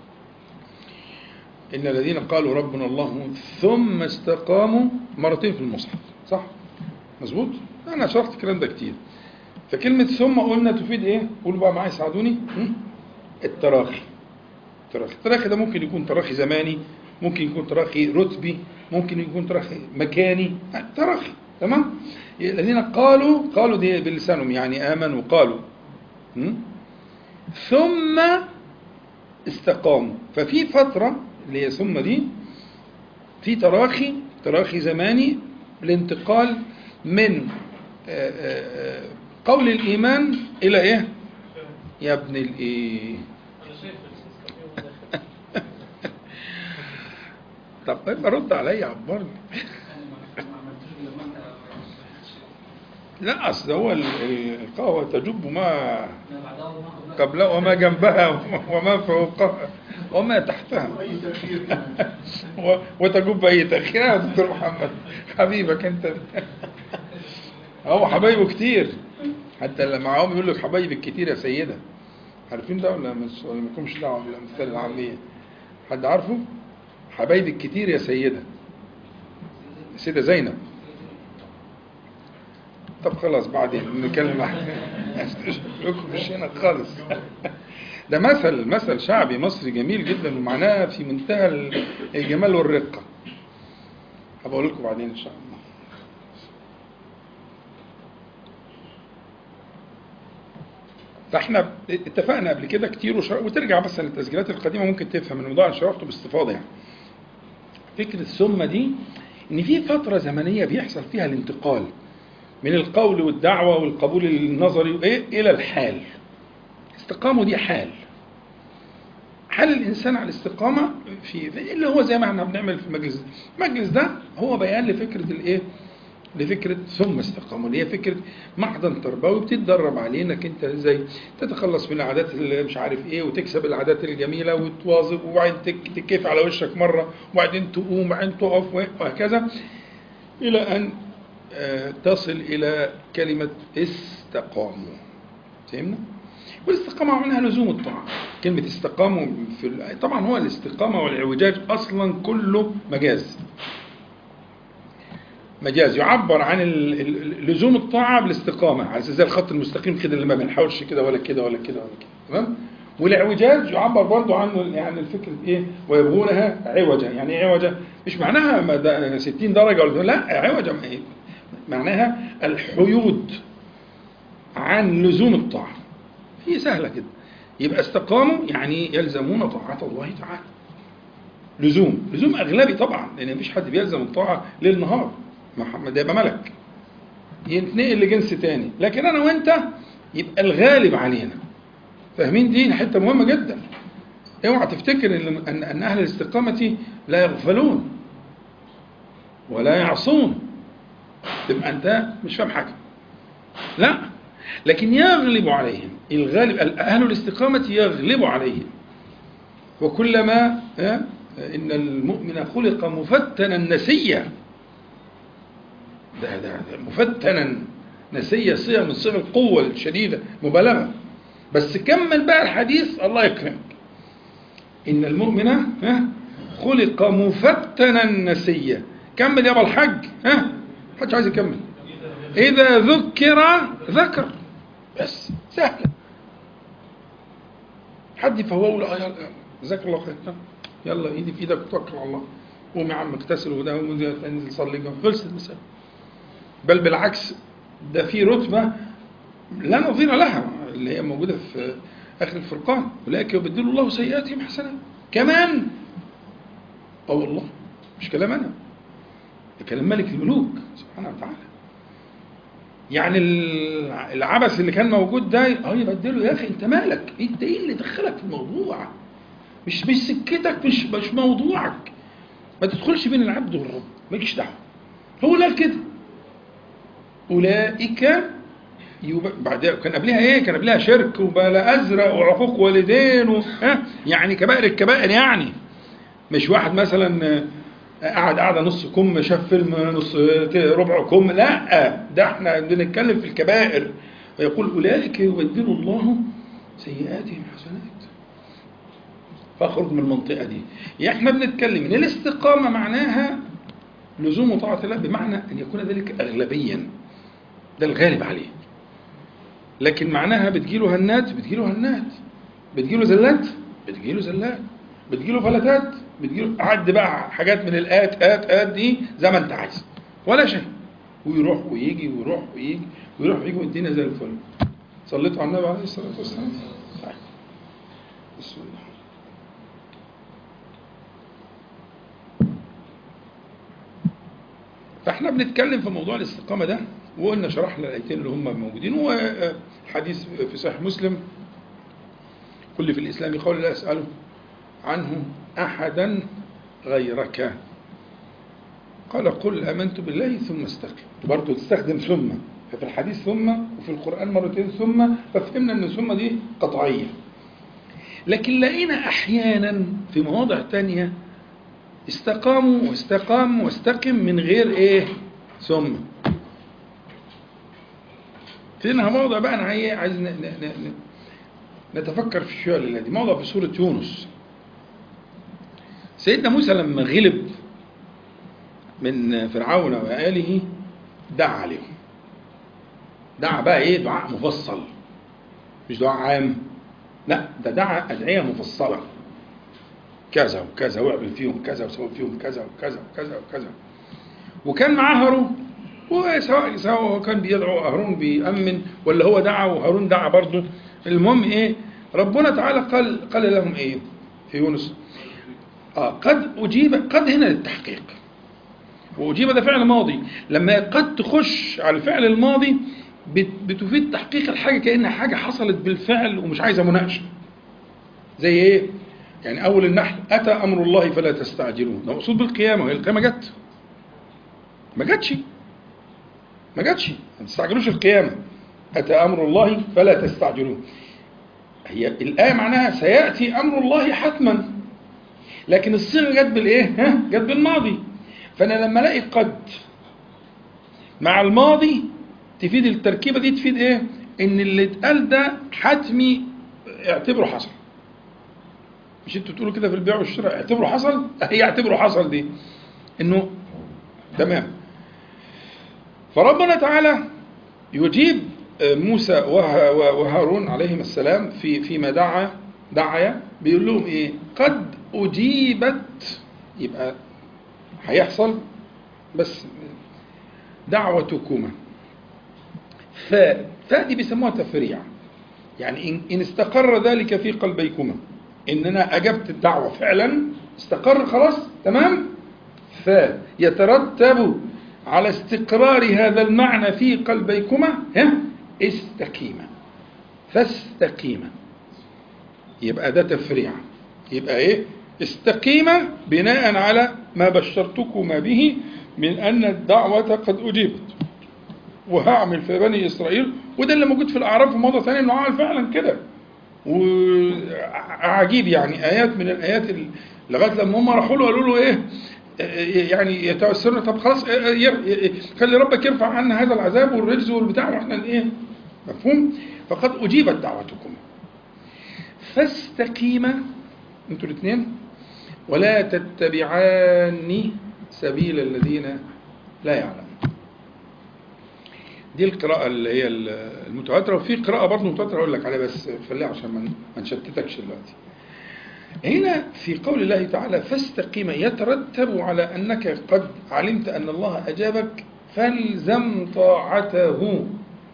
إن الذين قالوا ربنا الله ثم استقاموا مرتين في المصحف صح؟ مظبوط؟ أنا شرحت الكلام ده كتير فكلمة ثم قلنا تفيد إيه؟ قولوا بقى معايا ساعدوني هم؟ التراخي التراخي التراخي ده ممكن يكون تراخي زماني ممكن يكون تراخي رتبي ممكن يكون تراخي مكاني تراخي تمام؟ الذين قالوا قالوا دي بلسانهم يعني آمنوا قالوا هم؟ ثم استقاموا ففي فترة اللي هي ثم دي في تراخي تراخي زماني الانتقال من آه، آه، آه، قول الإيمان إلى إيه؟ يا ابن الإيه؟ انا شايف الاستقامة داخل. طب يبقى رد عليا عبرني لا أصل هو ال- ال- القهوة تجب ما قبلها وما جنبها وما فوقها وما تحتها و- وتجب أي تأخير يا دكتور محمد حبيبك أنت هو حبايبه كتير حتى لما معاهم يقول لك حبايبك كتير يا سيدة عارفين ده ولا مش ولا مالكمش دعوة بالأمثال العامية حد عارفه؟ حبايبك كتير يا سيدة السيدة زينب طب خلاص بعدين نتكلم عن لكم مش هنا خالص ده مثل مثل شعبي مصري جميل جدا ومعناه في منتهى الجمال والرقة هبقول لكم بعدين ان شاء الله فاحنا اتفقنا قبل كده كتير وشر... وترجع بس للتسجيلات القديمه ممكن تفهم الموضوع انا شرحته باستفاضه يعني. فكره الثم دي ان في فتره زمنيه بيحصل فيها الانتقال من القول والدعوه والقبول النظري ايه الى الحال. استقاموا دي حال. حال الانسان على الاستقامه في في- اللي هو زي ما احنا بنعمل في المجلس ده. المجلس ده هو بيان لفكره الايه؟ لفكرة ثم استقاموا اللي هي فكرة معدن تربوي بتتدرب عليه انك انت ازاي تتخلص من العادات اللي مش عارف ايه وتكسب العادات الجميلة وتواظب وبعدين تك- تكيف على وشك مرة وبعدين تقوم وبعدين تقف وهكذا إلى أن آه، تصل إلى كلمة استقاموا فهمنا؟ والاستقامة معناها لزوم الطاعة كلمة استقاموا في ال- طبعا هو الاستقامة والعوجاج أصلا كله مجاز مجاز يعبر عن ال- ال- لزوم الطاعة بالاستقامة على أساس زي الخط المستقيم كده اللي ما بنحاولش كده ولا كده ولا كده ولا كده تمام والاعوجاج يعبر برضه عنه يعني الفكرة ايه ويبغونها عوجا يعني ايه عوجا مش معناها ما ده 60 درجة ولا لا عوجا ما هي معناها الحيود عن لزوم الطاعة هي سهلة كده يبقى استقاموا يعني يلزمون طاعة الله تعالى لزوم لزوم أغلبي طبعا لأن مفيش حد بيلزم الطاعة ليل نهار محمد يبقى ملك ينتقل لجنس تاني لكن أنا وأنت يبقى الغالب علينا فاهمين دي حتة مهمة جدا اوعى تفتكر ان ان أن اهل الاستقامة لا يغفلون ولا يعصون تبقى انت مش فاهم حاجة لا لكن يغلب عليهم الغالب اهل الاستقامة يغلب عليهم وكلما ها، ان المؤمن خلق مفتنا نسيا ده ده ده مفتنا نسيا صيغه من صيغ القوه الشديده مبالغه بس كمل بقى الحديث الله يكرمك ان المؤمن ها خلق مفتنا نسيا كمل يا ابو الحاج ها محدش عايز يكمل اذا ذكر ذكر بس سهله حد يفوقه يقول اه يلا جزاك الله خير يلا ايدي في ايدك وتوكل على الله قوم يا عم اغتسل وده انزل صلي خلصت المسألة بل بالعكس ده في رتبة لا نظير لها اللي هي موجودة في آخر الفرقان أولئك يبدل الله سيئاتهم حسنات كمان اه والله مش كلام أنا ده كلام ملك الملوك سبحانه وتعالى يعني الع- العبث اللي كان موجود ده اه يبدله يا اخي انت مالك انت ايه اللي دخلك في الموضوع مش مش سكتك مش مش موضوعك ما تدخلش بين العبد والرب مالكش دعوه هو لا كده اولئك يب... بعد كان قبلها ايه كان قبلها شرك وبلا ازرق وعقوق والدين و... ها يعني كبائر الكبائر يعني مش واحد مثلا آه، قعد قعده نص كم شاف فيلم نص ربع كم لا ده احنا بنتكلم في الكبائر ويقول اولئك يبدل الله سيئاتهم حسنات فاخرج من المنطقه دي يعني احنا بنتكلم ان الاستقامه معناها لزوم طاعه الله بمعنى ان يكون ذلك اغلبيا ده الغالب عليه لكن معناها بتجيله هنات بتجيله هنات بتجيله زلات بتجيله زلات بتجيله فلتات بتجيله عد بقى حاجات من الآت آت آت دي زي ما انت عايز ولا شيء ويروح ويجي ويروح ويجي ويروح ويجي والدنيا زي الفل صليتوا على النبي عليه الصلاة والسلام طيب. بسم الله فاحنا بنتكلم في موضوع الاستقامة ده وقلنا شرحنا الآيتين اللي هم موجودين وحديث في صحيح مسلم كل في الإسلام قول لا أسأله عنه أحدا غيرك قال قل آمنت بالله ثم استقم برضه تستخدم ثم ففي الحديث ثم وفي القرآن مرتين ثم ففهمنا أن ثم دي قطعية لكن لقينا أحيانا في مواضع تانية استقاموا واستقام واستقم من غير ايه ثم فينا موضع بقى انا عايز عايز ن- ن- ن- نتفكر في الشيء اللي دي موضع في سورة يونس سيدنا موسى لما غلب من فرعون وآله دعا عليهم دعا بقى ايه دعاء مفصل مش دعاء عام لا ده دعا أدعية مفصلة كذا وكذا واعمل فيهم كذا وسوي فيهم كذا وكذا وكذا وكذا وكان معاه هارون وسواء سواء هو كان بيدعو هارون بيأمن ولا هو دعا وهارون دعا برضه المهم ايه ربنا تعالى قال قال لهم ايه في يونس اه قد اجيب قد هنا للتحقيق واجيب ده فعل ماضي لما قد تخش على الفعل الماضي بت- بتفيد تحقيق الحاجه كانها حاجه حصلت بالفعل ومش عايزه مناقشه زي ايه يعني اول النحل اتى امر الله فلا تستعجلون ده مقصود بالقيامه وهي القيامه جت ما جاتش ما جاتش ما تستعجلوش القيامة أتى أمر الله فلا تستعجلوه هي الآية معناها سيأتي أمر الله حتما لكن الصيغة جت بالإيه؟ ها؟ جت بالماضي فأنا لما ألاقي قد مع الماضي تفيد التركيبة دي تفيد إيه؟ إن اللي اتقال ده حتمي اعتبره حصل مش انتوا تقولوا كده في البيع والشراء اعتبره حصل هي اعتبره حصل دي انه تمام فربنا تعالى يجيب موسى وه- وهارون عليهم السلام في فيما دعا دعا بيقول لهم ايه قد اجيبت يبقى هيحصل بس دعوتكما ف فاء دي بيسموها تفريع يعني إن, إن استقر ذلك في قلبيكما إن أنا أجبت الدعوة فعلا استقر خلاص تمام فيترتب على استقرار هذا المعنى في قلبيكما ها استقيما فاستقيما يبقى ده تفريع يبقى ايه استقيما بناء على ما بشرتكما به من ان الدعوه قد اجيبت وهعمل في بني اسرائيل وده اللي موجود في الاعراف في موضع ثاني انه عمل فعلا كده وعجيب يعني ايات من الايات ال- لغايه لما هم راحوا له قالوا له ايه يعني يتوسلنا طب خلاص ير- خلي ربك يرفع عنا هذا العذاب والرجز والبتاع واحنا ايه مفهوم فقد اجيبت دعوتكم فاستقيما انتوا الاثنين ولا تتبعان سبيل الذين لا يعلمون دي القراءة اللي هي المتواترة وفي قراءة برضه متواترة أقول لك عليها بس خليها عشان ما ما نشتتكش دلوقتي. هنا في قول الله تعالى فاستقيم يترتب على أنك قد علمت أن الله أجابك فالزم طاعته.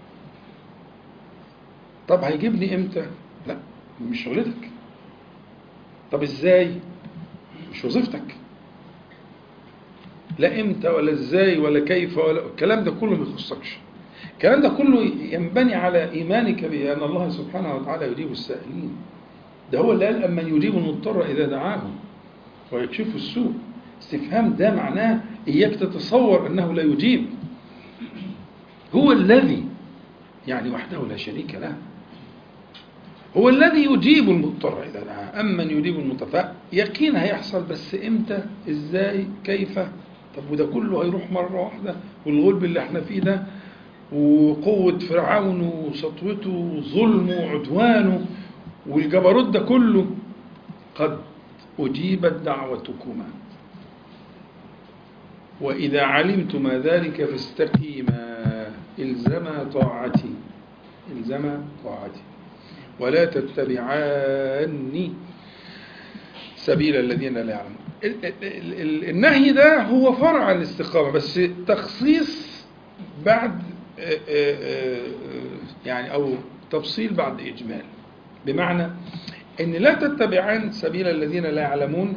طب هيجيبني إمتى؟ لا مش شغلتك. طب إزاي؟ مش وظيفتك. لا امتى ولا ازاي ولا كيف ولا الكلام ده كله ما يخصكش الكلام ده كله ينبني على ايمانك بان الله سبحانه وتعالى يجيب السائلين ده هو اللي قال امن يجيب المضطر اذا دعاه ويكشف السوء استفهام ده معناه اياك تتصور انه لا يجيب هو الذي يعني وحده لا شريك له هو الذي يجيب المضطر اذا دعاه امن يجيب المضطر يقين هيحصل بس امتى ازاي كيف طب وده كله هيروح مرة واحدة والغلب اللي احنا فيه ده وقوة فرعون وسطوته وظلمه وعدوانه والجبروت ده كله قد أجيبت دعوتكما وإذا علمتما ذلك فاستقيما إلزما طاعتي إلزما طاعتي ولا تتبعاني سبيل الذين لا يعلمون ال- ال- ال- النهي ده هو فرع عن الاستقامة بس تخصيص بعد آه، آه، آه، يعني أو تفصيل بعد إجمال بمعنى أن لا تتبعان سبيل الذين لا يعلمون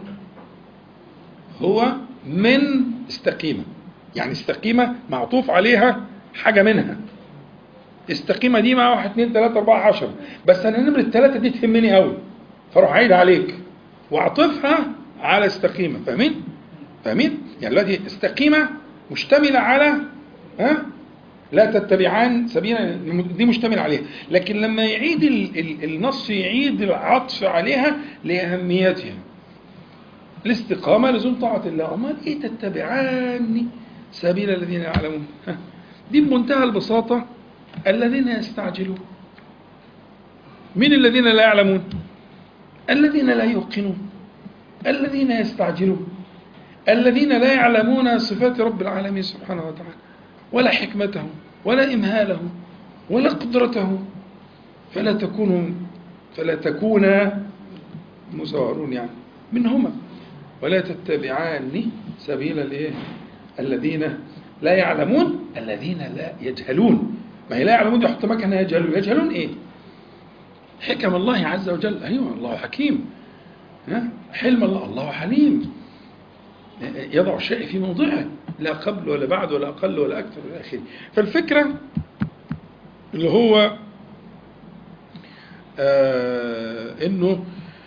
هو من استقيمة يعني استقيمة معطوف عليها حاجة منها استقيمة دي مع واحد اتنين تلاتة أربعة عشر بس أنا نمرة التلاتة دي تهمني أوي فأروح عيد عليك وأعطفها على استقيمة فاهمين؟ فاهمين؟ يعني دلوقتي استقيمة مشتملة على ها؟ لا تتبعان سبيلا دي مشتمل عليها لكن لما يعيد ال- ال- النص يعيد العطف عليها لأهميتها الاستقامة لزوم طاعة الله أمال إيه تتبعان سبيل الذين يعلمون ها؟ دي بمنتهى البساطة الذين يستعجلون من الذين لا يعلمون الذين لا يوقنون الذين يستعجلون الذين لا يعلمون صفات رب العالمين سبحانه وتعالى ولا حكمته ولا إمهاله ولا قدرته فلا تكونوا فلا تكونا مساورون يعني منهما ولا تتبعان سبيل الايه الذين لا يعلمون الذين لا يجهلون ما هي لا يعلمون دي يحط مكانها يجهلون يجهلون ايه حكم الله عز وجل ايوه الله حكيم ها؟ حلم الله الله حليم يضع الشيء في موضعه لا قبل ولا بعد ولا اقل ولا اكثر الى اخره فالفكره اللي هو آه انه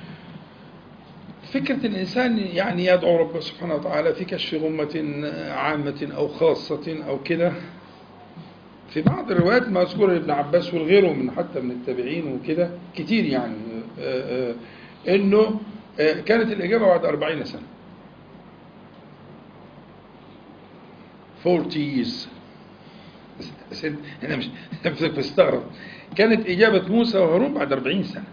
فكرة الإنسان يعني يدعو ربه سبحانه وتعالى في كشف غمة عامة أو خاصة أو كده في بعض الروايات مذكورة لابن عباس وغيره من حتى من التابعين وكده كتير يعني آه، آه، انه آه، كانت الاجابه بعد 40 سنه 40 years بس بس انا مش نفسك بستغرب كانت اجابه موسى وهارون بعد 40 سنه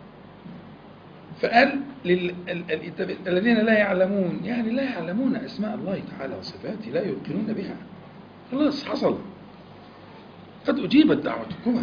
فقال لل... ال- ال- الذين لا يعلمون يعني لا يعلمون اسماء الله تعالى وصفاته لا يوقنون بها خلاص حصل قد اجيبت دعوتكما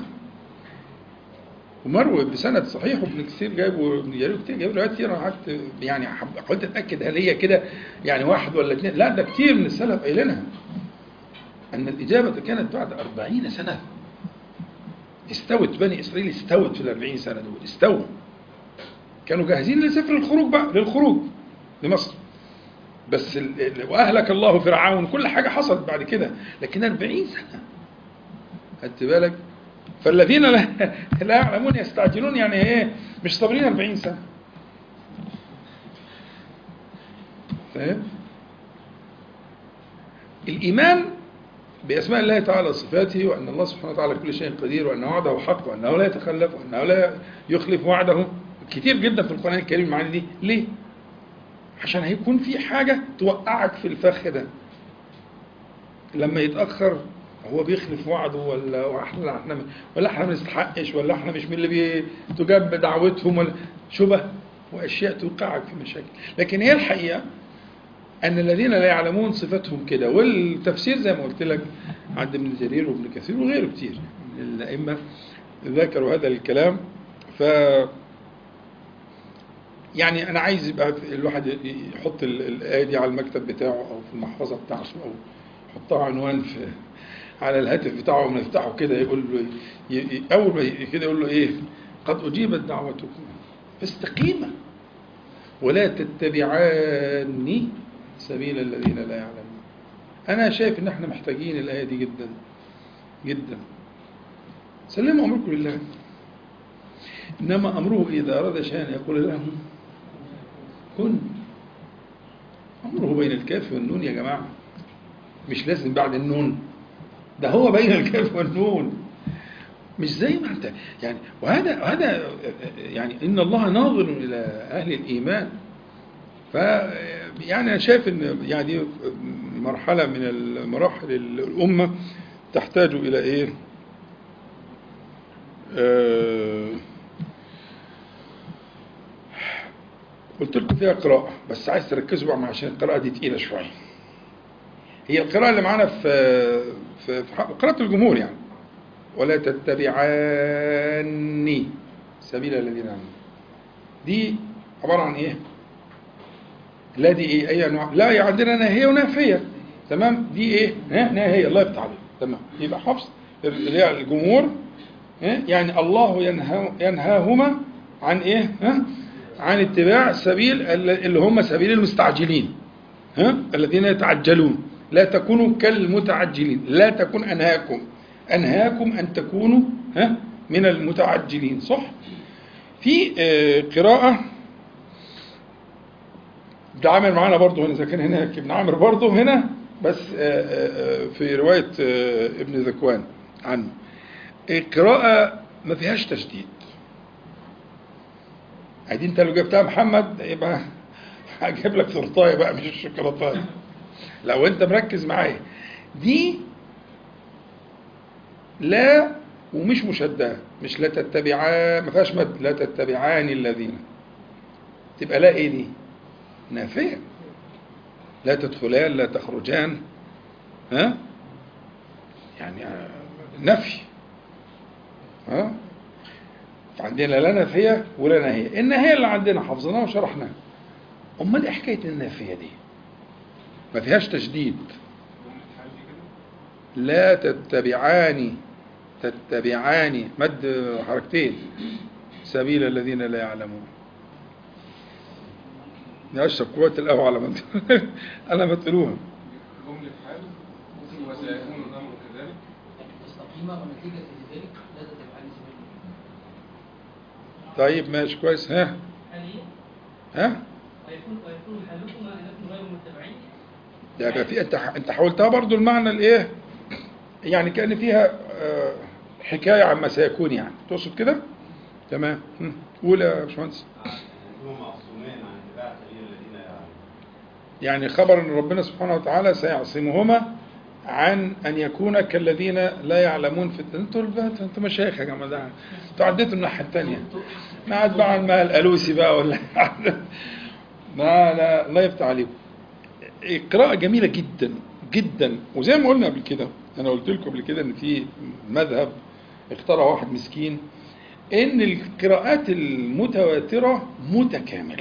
ومروي بسند صحيح وابن كثير جايب وابن جرير كتير جايب روايات كتير أنا قعدت يعني حب- حاولت اتاكد هل هي كده يعني واحد ولا اثنين لا ده كتير من السلف قايلينها ان الاجابه كانت بعد أربعين سنه استوت بني اسرائيل استوت في الأربعين سنه دول استووا كانوا جاهزين لسفر الخروج بقى للخروج لمصر بس ال- ال- واهلك الله فرعون كل حاجه حصلت بعد كده لكن 40 سنه خدت بالك فالذين لا, لا يعلمون يستعجلون يعني ايه مش صابرين 40 سنه فاهم الايمان باسماء الله تعالى وصفاته وان الله سبحانه وتعالى كل شيء قدير وان وعده حق وانه لا يتخلف وانه لا يخلف وعده كتير جدا في القران الكريم المعاني دي ليه عشان هيكون في حاجه توقعك في الفخ ده لما يتاخر هو بيخلف وعده ولا احنا احنا ولا احنا ما نستحقش ولا احنا مش من اللي بتجاب دعوتهم ولا شبه واشياء توقعك في مشاكل لكن هي الحقيقه ان الذين لا يعلمون صفتهم كده والتفسير زي ما قلت لك عند ابن جرير وابن كثير وغيره كتير من الائمه ذكروا هذا الكلام ف يعني انا عايز يبقى الواحد يحط ال- الايه دي على المكتب بتاعه او في المحفظه بتاعته او يحطها عنوان في على الهاتف بتاعه لما يفتحه كده يقول له ي- ي- اول ما ي- كده يقول له ايه قد اجيبت دعوتكم فاستقيما ولا تتبعاني سبيل الذين لا يعلمون انا شايف ان احنا محتاجين الايه دي جدا جدا سلموا امركم لله انما امره اذا اراد شيئا يقول له كن امره بين الكاف والنون يا جماعه مش لازم بعد النون ده هو بين الكاف والنون مش زي ما انت يعني وهذا هذا يعني ان الله ناظر الى اهل الايمان ف يعني انا شايف ان يعني دي مرحله من المراحل الامه تحتاج الى ايه؟ آه قلت لكم فيها قراءة بس عايز تركزوا بقى عشان القراءة دي تقيلة شوية. هي القراءة اللي معانا في في, في حق- قراءة الجمهور يعني. ولا تتبعاني سبيل الذين آمنوا. دي عبارة عن إيه؟ لا دي إيه؟ أي أنواع؟ لا هي عندنا ناهية ونافية. تمام؟ دي إيه؟ ها؟ ناهية الله يفتح عليك. تمام. يبقى حفظ اللي هي الجمهور ها؟ يعني الله ينهى ينهاهما عن إيه؟ ها؟ عن اتباع سبيل اللي هم سبيل المستعجلين ها الذين يتعجلون لا تكونوا كالمتعجلين لا تكون انهاكم انهاكم ان تكونوا ها من المتعجلين صح في آه، قراءة ابن عامر معانا برضه هنا اذا كان هناك ابن عامر برضه هنا بس آه، آه، في رواية آه، ابن ذكوان عنه القراءة ما فيهاش تشديد عادي انت لو جبتها محمد يبقى هجيب لك تورتايه بقى مش الشوكولاتايه لو انت مركز معايا دي لا ومش مشدده مش لا تتبعا ما فيهاش مد لا تتبعان الذين تبقى لا ايه دي نافيه لا تدخلان لا تخرجان ها يعني آه، نفي ها عندنا لا نافية ولا ناهية الناهية اللي عندنا حفظناها وشرحناها أمال إيه حكاية النافية دي ما فيهاش تشديد لا تتبعاني تتبعاني مد حركتين سبيل الذين لا يعلمون يا أشرف قوة القهوة على ما على ما تقولوها جملة حال وسيكون الأمر كذلك تستقيم ونتيجة لذلك لا تتبعني سبيل طيب ماشي كويس ها حاليا ها ويكون ويكون حالكما انكم غير متبعين ده يبقى في انت انت حولتها برضو المعنى الايه يعني كان فيها آه، حكاية عما سيكون يعني تقصد كده؟ تمام مم. قول يا باشمهندس هم معصومين عن اتباع سبيل الذين يعلمون يعني خبر ان ربنا سبحانه وتعالى سيعصمهما عن ان يكون كالذين لا يعلمون في الدين انتوا البات انتوا مشايخ يا جماعه ده انتوا عديتوا الناحيه الثانيه قاعد بقى على الماء الالوسي بقى ولا لا لا الله يفتح عليكم قراءة جميلة جدا جدا وزي ما قلنا قبل كده انا قلت لكم قبل كده ان في مذهب اخترعه واحد مسكين ان القراءات المتواترة متكاملة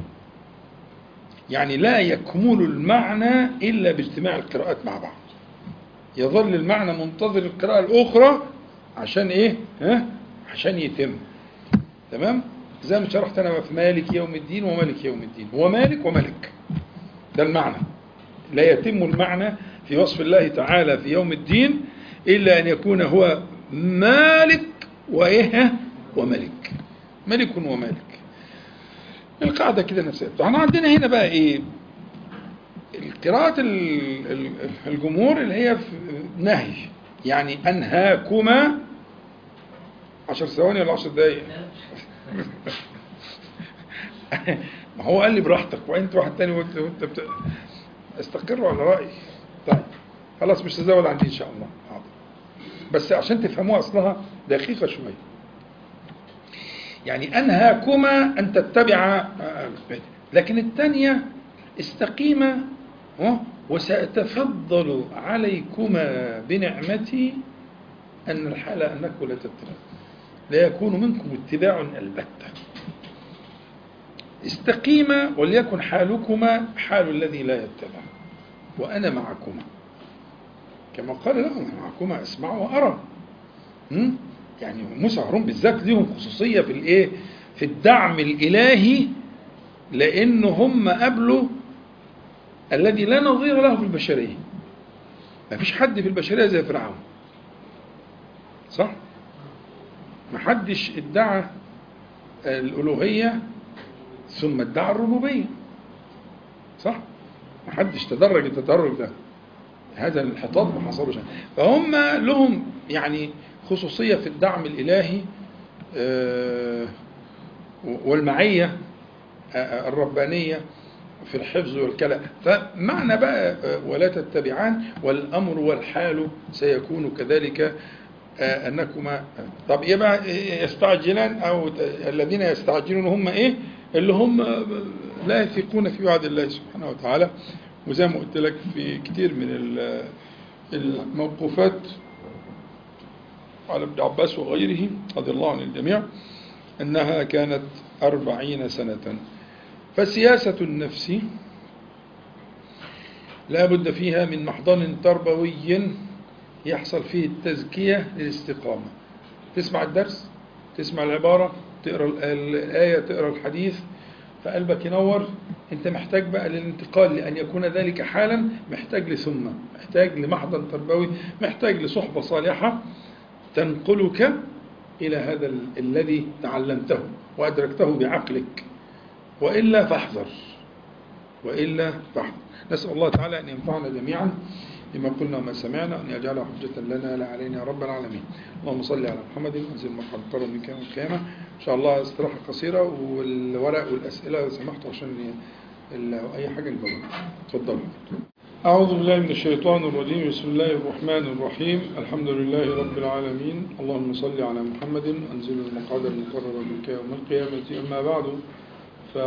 يعني لا يكمل المعنى إلا باجتماع القراءات مع بعض يظل المعنى منتظر القراءة الأخرى عشان إيه؟ ها؟ عشان يتم تمام؟ زي ما شرحت أنا في مالك يوم الدين وملك يوم الدين هو مالك وملك ده المعنى لا يتم المعنى في وصف الله تعالى في يوم الدين إلا أن يكون هو مالك وإيه؟ وملك ملك ومالك القاعدة كده نفسها احنا عندنا هنا بقى ايه القراءة ال- ال- الجمهور اللي هي في نهي يعني أنهاكما عشر ثواني ولا عشر دقايق ما هو قال لي براحتك وانت واحد تاني وانت وانت بت... استقر على رأيي طيب خلاص مش تزود عندي ان شاء الله حاضر بس عشان تفهموها اصلها دقيقة شوية يعني أنهاكما أن تتبع لكن الثانية استقيما ها؟ وسأتفضل عليكما بنعمتي أن الحال أنكم لا تتبعون لا يكون منكم اتباع البتة استقيما وليكن حالكما حال الذي لا يتبع وأنا معكما كما قال له أنا معكما أسمع وأرى م? يعني موسى وهارون بالذات ليهم خصوصية في الإيه في الدعم الإلهي لأن هم قابلوا الذي لا نظير له في البشرية ما فيش حد في البشرية زي فرعون صح ما حدش ادعى الألوهية ثم ادعى الربوبية صح ما حدش تدرج التدرج ده هذا الانحطاط ما حصلش فهم لهم يعني خصوصية في الدعم الإلهي آه، والمعية آه، الربانية في الحفظ والكلام فمعنى بقى آه، ولا تتبعان والأمر والحال سيكون كذلك آه، أنكما طب يبقى يستعجلان أو الذين يستعجلون هم إيه اللي هم لا يثقون في وعد الله سبحانه وتعالى وزي ما قلت لك في كتير من ال- الموقوفات على ابن عباس وغيره رضي الله عن الجميع أنها كانت أربعين سنة فسياسة النفس لا بد فيها من محضن تربوي يحصل فيه التزكية للاستقامة تسمع الدرس تسمع العبارة تقرأ ال- الآية تقرأ الحديث فقلبك ينور انت محتاج بقى للانتقال لأن يكون ذلك حالا محتاج لثم محتاج لمحضن تربوي محتاج لصحبة صالحة تنقلك إلى هذا ال- الذي تعلمته وأدركته بعقلك وإلا فاحذر وإلا فاحذر نسأل الله تعالى أن ينفعنا جميعا بما قلنا وما سمعنا أن يجعله حجة لنا لا علينا يا رب العالمين اللهم صل على محمد وانزل مقعد كرم منك يوم القيامة إن شاء الله استراحة قصيرة والورق والأسئلة لو سمحتوا عشان ال- لو أي حاجة البلد اتفضلوا أعوذ بالله من الشيطان الرجيم بسم الله الرحمن الرحيم الحمد لله رب العالمين اللهم صل على محمد وأنزل المقعد المقرر منك يوم القيامة أما بعد ف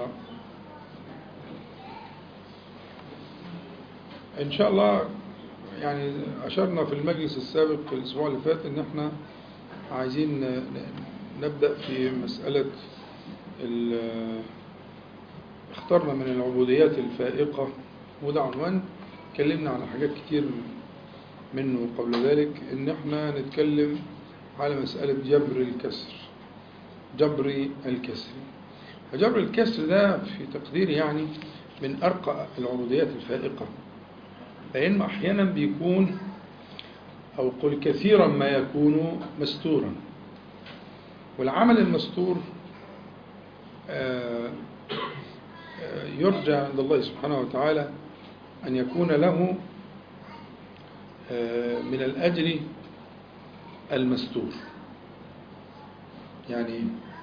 إن شاء الله يعني أشرنا في المجلس السابق في الأسبوع اللي فات إن إحنا عايزين ن- ن- نبدأ في مسألة ال- اخترنا من العبوديات الفائقة وده عنوان اتكلمنا على حاجات كتير منه قبل ذلك إن إحنا نتكلم على مسألة جبر الكسر جبر الكسر فجبر الكسر ده في تقديري يعني من أرقى العبوديات الفائقة لأنه أحيانا بيكون أو قل كثيرا ما يكون مستورا والعمل المستور آه، آه، يرجى عند الله سبحانه وتعالى أن يكون له آه، من الأجر المستور يعني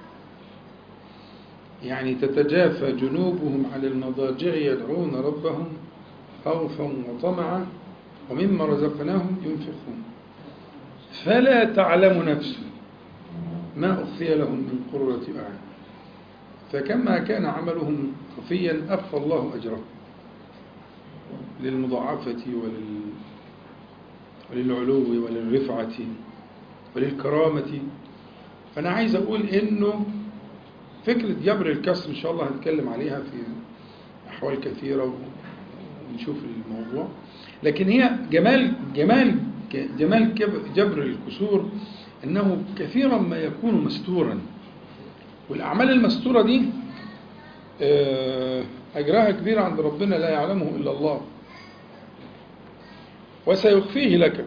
يعني تتجافى جنوبهم عن المضاجع يدعون ربهم خوفا وطمعا ومما رزقناهم ينفقون فلا تعلم نفس ما أخفي لهم من قرة أعين فكما كان عملهم خفيا أخفى الله أجرهم للمضاعفة ولل وللعلو وللرفعة وللكرامة فأنا عايز أقول إنه فكرة جبر الكسر إن شاء الله هنتكلم عليها في أحوال كثيرة ونشوف الموضوع لكن هي جمال جمال جمال كب- جبر الكسور أنه كثيرا ما يكون مستورا والأعمال المستورة دي آه، أجرها كبير عند ربنا لا يعلمه إلا الله وسيخفيه لك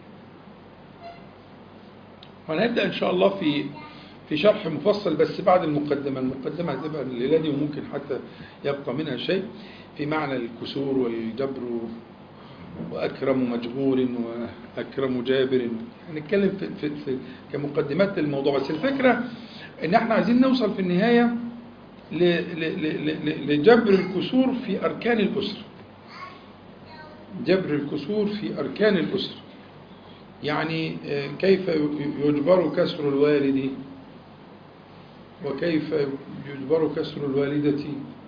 وهنبدأ إن شاء الله في في شرح مفصل بس بعد المقدمة المقدمة هتبقى الليلة دي وممكن حتى يبقى منها شيء في معنى الكسور والجبر وأكرم مجبور وأكرم جابر هنتكلم في, في, في كمقدمات الموضوع بس الفكرة إن احنا عايزين نوصل في النهاية ل- ل- ل- ل- لجبر الكسور في أركان الأسرة جبر الكسور في أركان الأسرة يعني آه، كيف يجبر كسر الوالد وكيف يجبر كسر الوالدة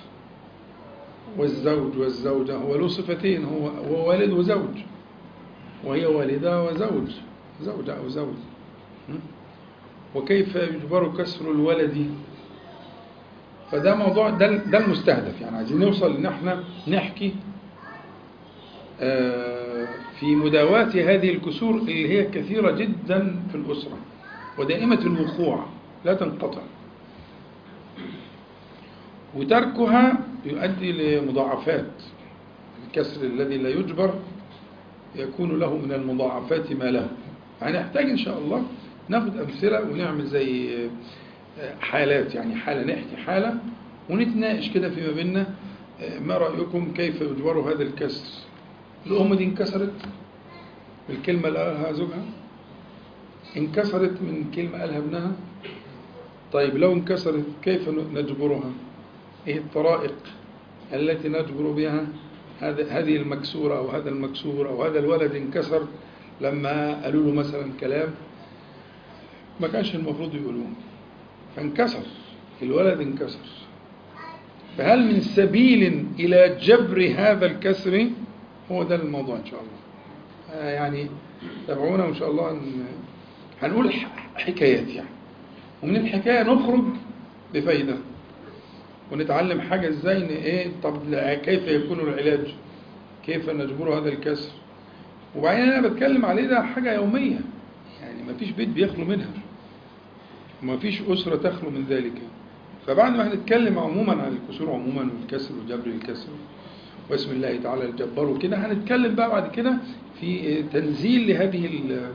والزوج والزوجة هو له صفتين هو هو والد وزوج وهي والدة وزوج زوجة أو زوج م? وكيف يجبر كسر الولد فده موضوع ده ده المستهدف يعني عايزين نوصل ان احنا نحكي آه، في مداواة هذه الكسور اللي هي كثيرة جدا في الأسرة ودائمة الوقوع لا تنقطع وتركها يؤدي لمضاعفات الكسر الذي لا يجبر يكون له من المضاعفات ما له هنحتاج إن شاء الله ناخد أمثلة ونعمل زي حالات يعني حالة نحكي حالة ونتناقش كده فيما بيننا ما رأيكم كيف يجبر هذا الكسر الأم دي انكسرت بالكلمة اللي قالها زوجها انكسرت من كلمة قالها ابنها طيب لو انكسرت كيف نجبرها ايه الطرائق التي نجبر بها هذا هذه المكسورة أو هذا المكسور أو هذا الولد انكسر لما قالوا له مثلا كلام ما كانش المفروض يقولوه فانكسر الولد انكسر فهل من سبيل إلى جبر هذا الكسر هو ده الموضوع إن شاء الله آه يعني تابعونا وإن شاء الله هن- هنقول ح- حكايات يعني ومن الحكاية نخرج بفايدة ونتعلم حاجة ازاي ان ايه طب لا- كيف يكون العلاج كيف نجبر هذا الكسر وبعدين انا بتكلم عليه ده حاجة يومية يعني ما فيش بيت بيخلو منها وما فيش أسرة تخلو من ذلك فبعد ما هنتكلم عموما عن الكسور عموما والكسر وجبر الكسر واسم الله تعالى الجبار وكده هنتكلم بقى بعد كده في تنزيل لهذه ال-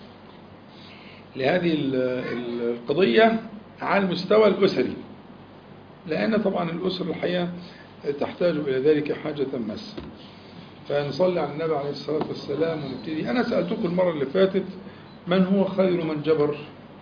لهذه ال- ال- القضية على المستوى الأسري لأن طبعا الأسرة الحقيقة تحتاج إلى ذلك حاجة ماسة فنصلي على النبي عليه الصلاة والسلام ونبتدي أنا سألتكم المرة اللي فاتت من هو خير من جبر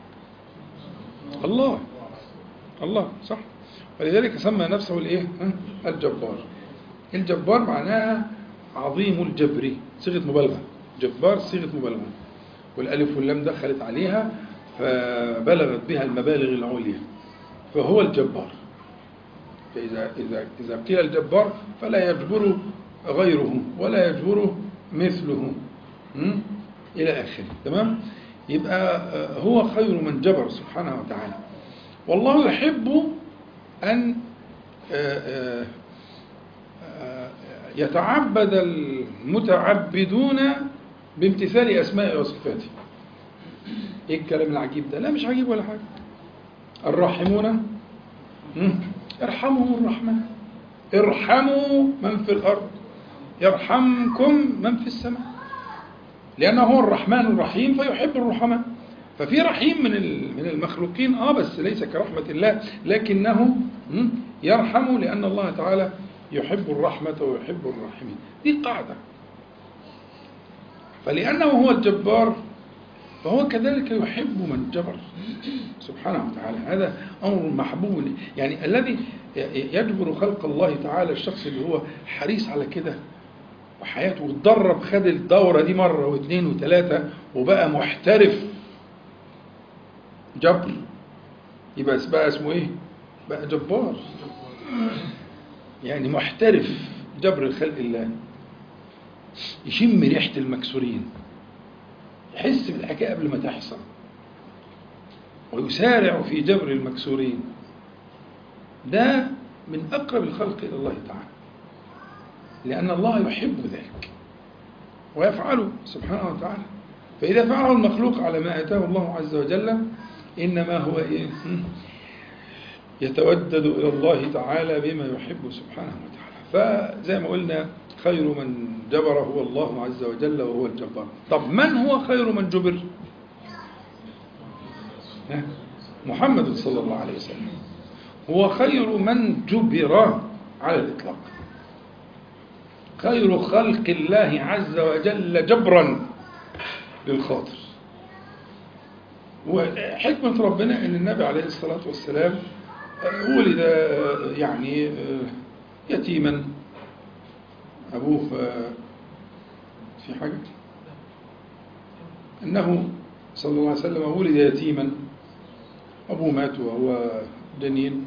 الله الله صح ولذلك سمى نفسه الايه ها؟ الجبار الجبار معناها عظيم الجبر صيغه مبالغه جبار صيغه مبالغه والالف واللام دخلت عليها فبلغت بها المبالغ العليا فهو الجبار فإذا إذا إذا قيل الجبار فلا يجبر غيره ولا يجبر مثله م? إلى آخره تمام يبقى آه، هو خير من جبر سبحانه وتعالى والله يحب أن آه، آه، آه، يتعبد المتعبدون بامتثال أسماء وصفاته ايه الكلام العجيب ده لا مش عجيب ولا حاجة الراحمون مم. ارحمهم الرحمن ارحموا من في الأرض يرحمكم من في السماء لأنه هو الرحمن الرحيم فيحب الرحماء ففي رحيم من ال- من المخلوقين اه بس ليس كرحمة الله لكنه مم، يرحم لأن الله تعالى يحب الرحمة ويحب الراحمين دي قاعدة فلأنه هو الجبار فهو كذلك يحب من جبر سبحانه وتعالى هذا أمر محبوب يعني الذي يجبر خلق الله تعالى الشخص اللي هو حريص على كده وحياته واتدرب خد الدورة دي مرة واثنين وثلاثة وبقى محترف جبر يبقى بقى اسمه ايه؟ بقى جبار يعني محترف جبر خلق الله يشم ريحة المكسورين يحس بالحكاية قبل ما تحصل ويسارع في جبر المكسورين ده من أقرب الخلق إلى الله تعالى لأن الله يحب ذلك ويفعله سبحانه وتعالى فإذا فعله المخلوق على ما أتاه الله عز وجل إنما هو إيه؟ يتودد إلى الله تعالى بما يحب سبحانه وتعالى فزي ما قلنا خير من جبر هو الله عز وجل وهو الجبار طب من هو خير من جبر ها؟ محمد صلى الله عليه وسلم هو خير من جبر على الإطلاق خير خلق الله عز وجل جبرا للخاطر وحكمة ربنا أن النبي عليه الصلاة والسلام ولد يعني يتيما أبوه في حاجة أنه صلى الله عليه وسلم ولد يتيما أبوه مات وهو جنين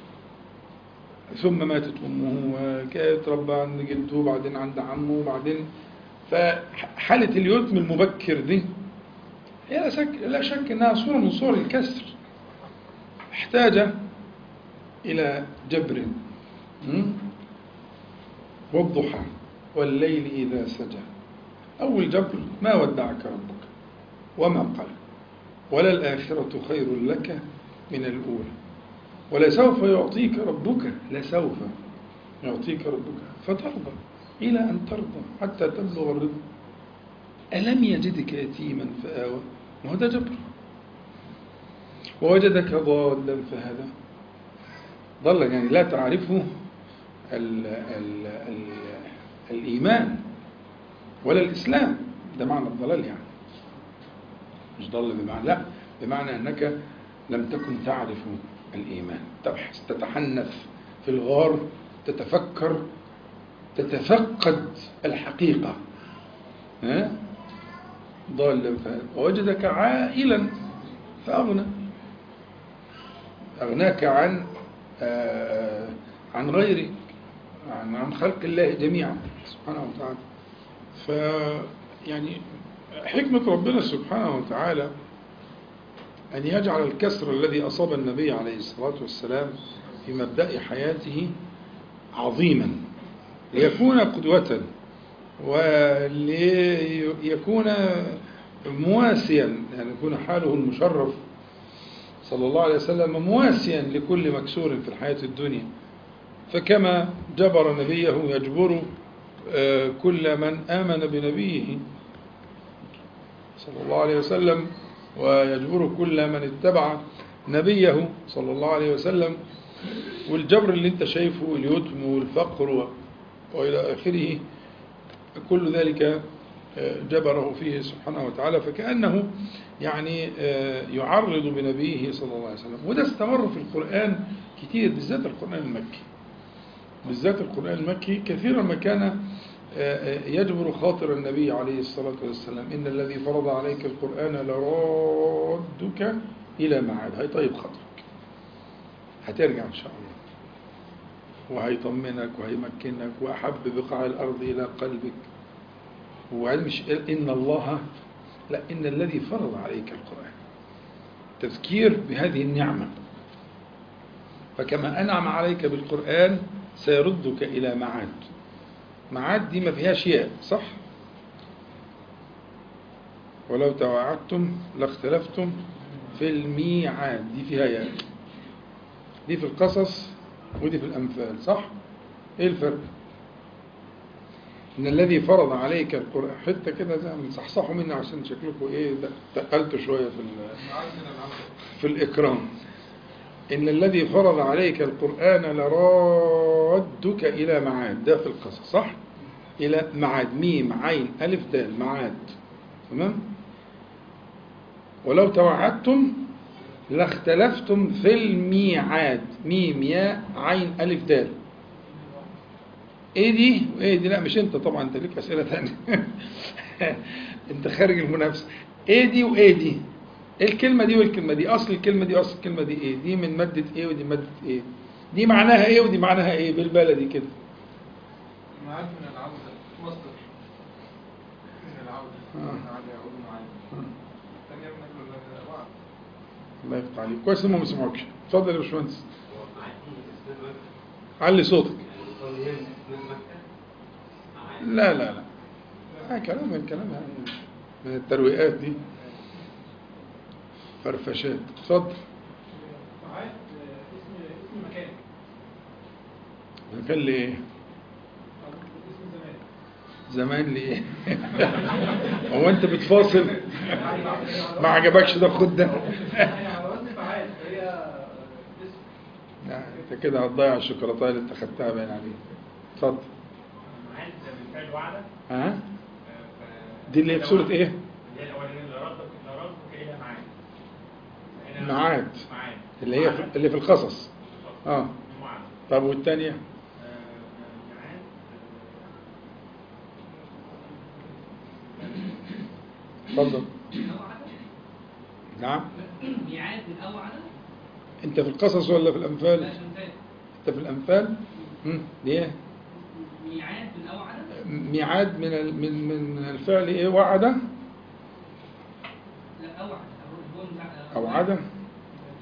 ثم ماتت أمه وكانت ربى عند جده وبعدين عند عمه وبعدين فحالة اليتم المبكر دي هي لا شك, لا شك أنها صورة من صور الكسر احتاج إلى جبر والضحى والليل إذا سجى أول جبر ما ودعك ربك وما قال ولا الآخرة خير لك من الأولى ولسوف يعطيك ربك لسوف يعطيك ربك فترضى إلى أن ترضى حتى تبلغ الرضا ألم يجدك يتيما فآوى ما هو ده جبر ووجدك ضالا فهدى ضل يعني لا تعرفه ال ال ال الإيمان ولا الإسلام ده معنى الضلال يعني مش ضل بمعنى لا بمعنى أنك لم تكن تعرف الإيمان تبحث تتحنث في الغار تتفكر تتفقد الحقيقة ها ضالا ووجدك عائلا فأغنى أغناك عن آه عن غيرك عن عن خلق الله جميعا سبحانه وتعالى ف يعني حكمة ربنا سبحانه وتعالى أن يجعل الكسر الذي أصاب النبي عليه الصلاة والسلام في مبدأ حياته عظيما ليكون قدوة وليكون مواسيا يعني يكون حاله المشرف صلى الله عليه وسلم مواسيا لكل مكسور في الحياة الدنيا فكما جبر نبيه يجبر كل من آمن بنبيه صلى الله عليه وسلم ويجبر كل من اتبع نبيه صلى الله عليه وسلم والجبر اللي انت شايفه اليتم والفقر وإلى آخره كل ذلك جبره فيه سبحانه وتعالى فكأنه يعني يعرض بنبيه صلى الله عليه وسلم وده استمر في القرآن كتير بالذات القرآن المكي بالذات القرآن المكي كثيرا ما كان يجبر خاطر النبي عليه الصلاة والسلام إن الذي فرض عليك القرآن لرادك إلى معاد هيطيب خاطرك هترجع إن شاء الله وهيطمنك وهيمكنك وأحب بقاع الأرض إلى قلبك وبعدين مش إن الله لا إن الذي فرض عليك القرآن تذكير بهذه النعمة فكما أنعم عليك بالقرآن سيردك إلى معاد معاد دي ما فيهاش ياء صح ولو تواعدتم لاختلفتم في الميعاد دي فيها ياء دي في القصص ودي في الأمثال صح ايه الفرق إن الذي فرض عليك القرآن حتى كده زي ما صحصحوا مني عشان شكلكم إيه تقلتوا شوية في في الإكرام إن الذي فرض عليك القرآن لرادك إلى معاد ده في القصص صح؟ إلى معاد ميم عين ألف دال معاد تمام؟ ولو توعدتم لاختلفتم في الميعاد ميم ياء عين ألف دال ايه دي وايه دي لا مش انت طبعا انت ليك اسئله ثانيه انت خارج المنافسه ايه دي وايه دي ايه الكلمه دي والكلمه دي اصل الكلمه دي اصل الكلمه دي ايه دي من ماده ايه ودي ماده ايه دي معناها ايه ودي معناها ايه بالبلدي كده معاد من العودة مصدر من العودة آه. عاد يعود معاد ثانية من أجل وعد الله يفتح عليك كويس إنهم ما سمعوكش اتفضل يا باشمهندس هو معاد دي اسمها مكة علي صوتك يعني القول هي اسمها مكة معاد لا لا لا آه كلام الكلام يعني من الترويقات دي فرفشات اتفضل معاد آه، اسم اسم مكان كان لي ايه أو اسم زمان زمان لي ايه هو انت بتفاصل ما عجبكش ده خد ده هي على وزن فعال فهي آه، اسم لا انت كده هتضيع الشوكولاته اللي انت خدتها باين عليك اتفضل معاد بالفعل وعدة ها دي اللي هي في سوره ايه اللي هي الأولانية اللي ربك اللي ربك إلى معاد هنا معاد. معاد اللي هي في اللي في القصص اه معاد طب والثانيه معاد اتفضل أوعد نعم ميعاد من أوعد انت في القصص ولا في الانفال لا شمتان انت في الانفال امم ليه ميعاد من أوعد ميعاد من ال- من من الفعل ايه وعد لا أوعد هو بتاع- او عدم لا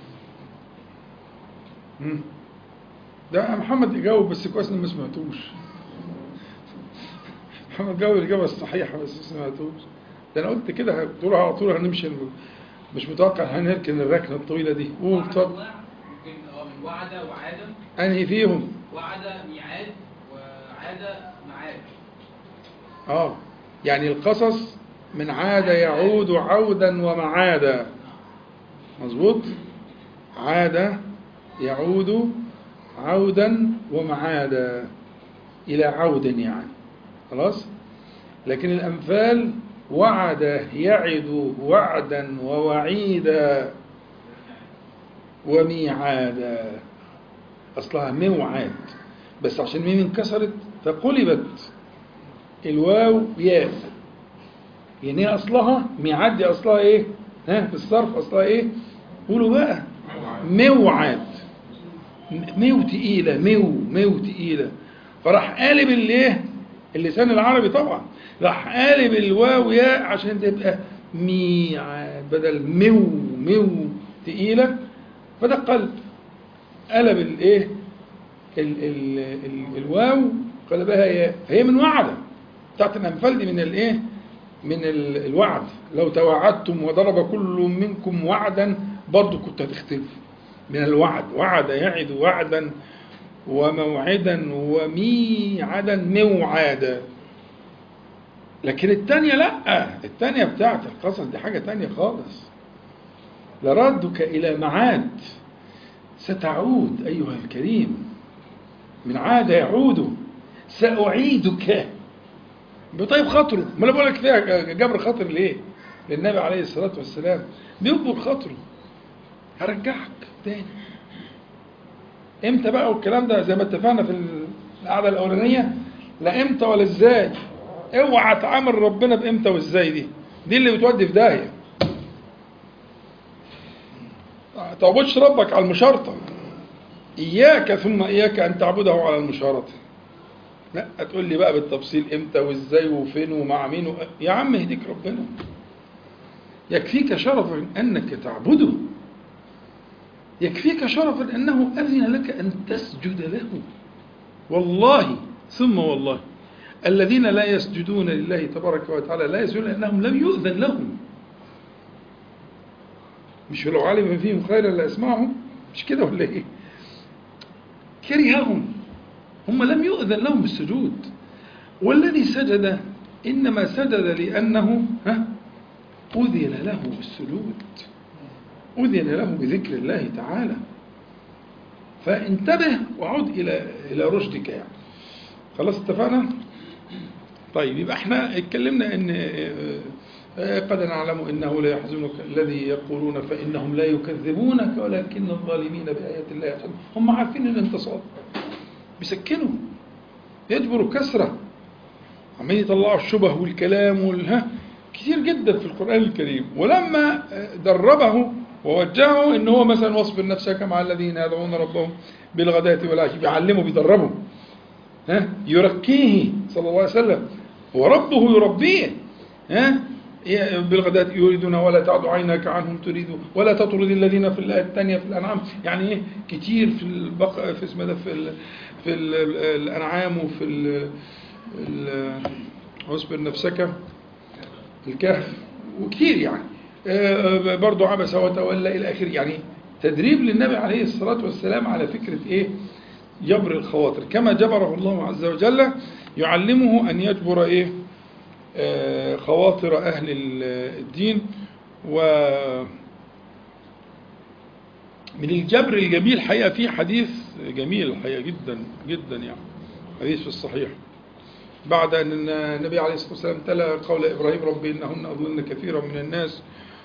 مم. ده محمد يجاوب بس كويس اني ما سمعتوش محمد جاوب الاجابه الصحيحه بس ما سمعتوش ده انا قلت كده هتقول على طول هنمشي الم- مش متوقع هنركن الركنه الطويله دي قول وعد اتفضل ووعد. ممكن اه من وعد وعاد انهي فيهم وعد ميعاد وعاد معاد اه يعني القصص من عاد يعود عودا ومعادا مظبوط عاد يعود عودا ومعادا إلى عود يعني خلاص لكن الأمثال وعد يعد وعدا ووعيدا وميعادا أصلها موعاد بس عشان ميم انكسرت فقلبت الواو ياء يعني هي أصلها ميعاد دي أصلها إيه؟ ها بالصرف أصلها إيه؟ قولوا بقى موعد ميو تقيلة ميو ميو تقيلة فراح قالب الايه اللسان العربي طبعا راح قالب الواو ياء عشان تبقى ميعاد بدل ميو ميو تقيلة فده قلب قلب الايه ال ال ال الواو قلبها ياء فهي من وعدة بتاعت الأنفال دي من الايه من ال- الوعد لو توعدتم وضرب كل منكم وعدا برضو كنت هتختلف من الوعد وعد يعد وعدا وموعدا وميعدا موعدا لكن التانية لا التانية بتاعت القصص دي حاجة تانية خالص لردك إلى معاد ستعود أيها الكريم من عاد يعود سأعيدك بطيب خاطره ما انا بقول لك فيها جبر خاطر ليه للنبي عليه الصلاة والسلام بيجبر خاطره هرجعك تاني امتى بقى والكلام ده زي ما اتفقنا في القعده الاولانيه لا امتى ولا ازاي اوعى تعامل ربنا بامتى وازاي دي دي اللي بتودي في داهيه ما تعبدش ربك على المشارطه اياك ثم اياك ان تعبده على المشارطه لا تقول لي بقى بالتفصيل امتى وازاي وفين ومع مين و... يا عم يهديك ربنا يكفيك شرفا انك تعبده يكفيك شرفا أنه أذن لك أن تسجد له والله ثم والله الذين لا يسجدون لله تبارك وتعالى لا يسجدون لأنهم لم يؤذن لهم مش لو علم فيهم خيرا لأسمعهم مش كده ولا إيه كرههم هم لم يؤذن لهم بالسجود والذي سجد إنما سجد لأنه ها أذن له بالسجود أذن له بذكر الله تعالى فانتبه وعد إلى إلى رشدك يعني خلاص اتفقنا؟ طيب يبقى احنا اتكلمنا ان آه، قد نعلم إنه لا يحزنك الذي يقولون فإنهم لا يكذبونك ولكن الظالمين بآيات الله يحزنون هم عارفين الانتصار بيسكنوا يجبروا كسرة عمالين يطلعوا الشبه والكلام والها كتير جدا في القرآن الكريم ولما آه، دربه ووجهه ان هو مثلا واصبر نفسك مع الذين يدعون ربهم بالغداة والعشي بيعلمه بيدربه ها يركيه صلى الله عليه وسلم وربه يربيه ها بالغداة يريدون ولا تعد عينك عنهم تريد ولا تطرد الذين في الآية الثانية في الأنعام يعني إيه كتير في البق في اسمه ده في ال في ال الأنعام وفي ال ال- واصبر نفسك الكهف وكتير يعني آه، برضو عبس وتولى إلى آخره يعني تدريب للنبي عليه الصلاة والسلام على فكرة إيه جبر الخواطر كما جبره الله عز وجل يعلمه أن يجبر إيه آه، خواطر أهل ال- الدين و من الجبر الجميل حقيقة في حديث جميل الحقيقة جدا جدا يعني حديث في الصحيح بعد أن النبي عليه الصلاة والسلام تلا قول إبراهيم ربي إنهن أضلن كثيرا من الناس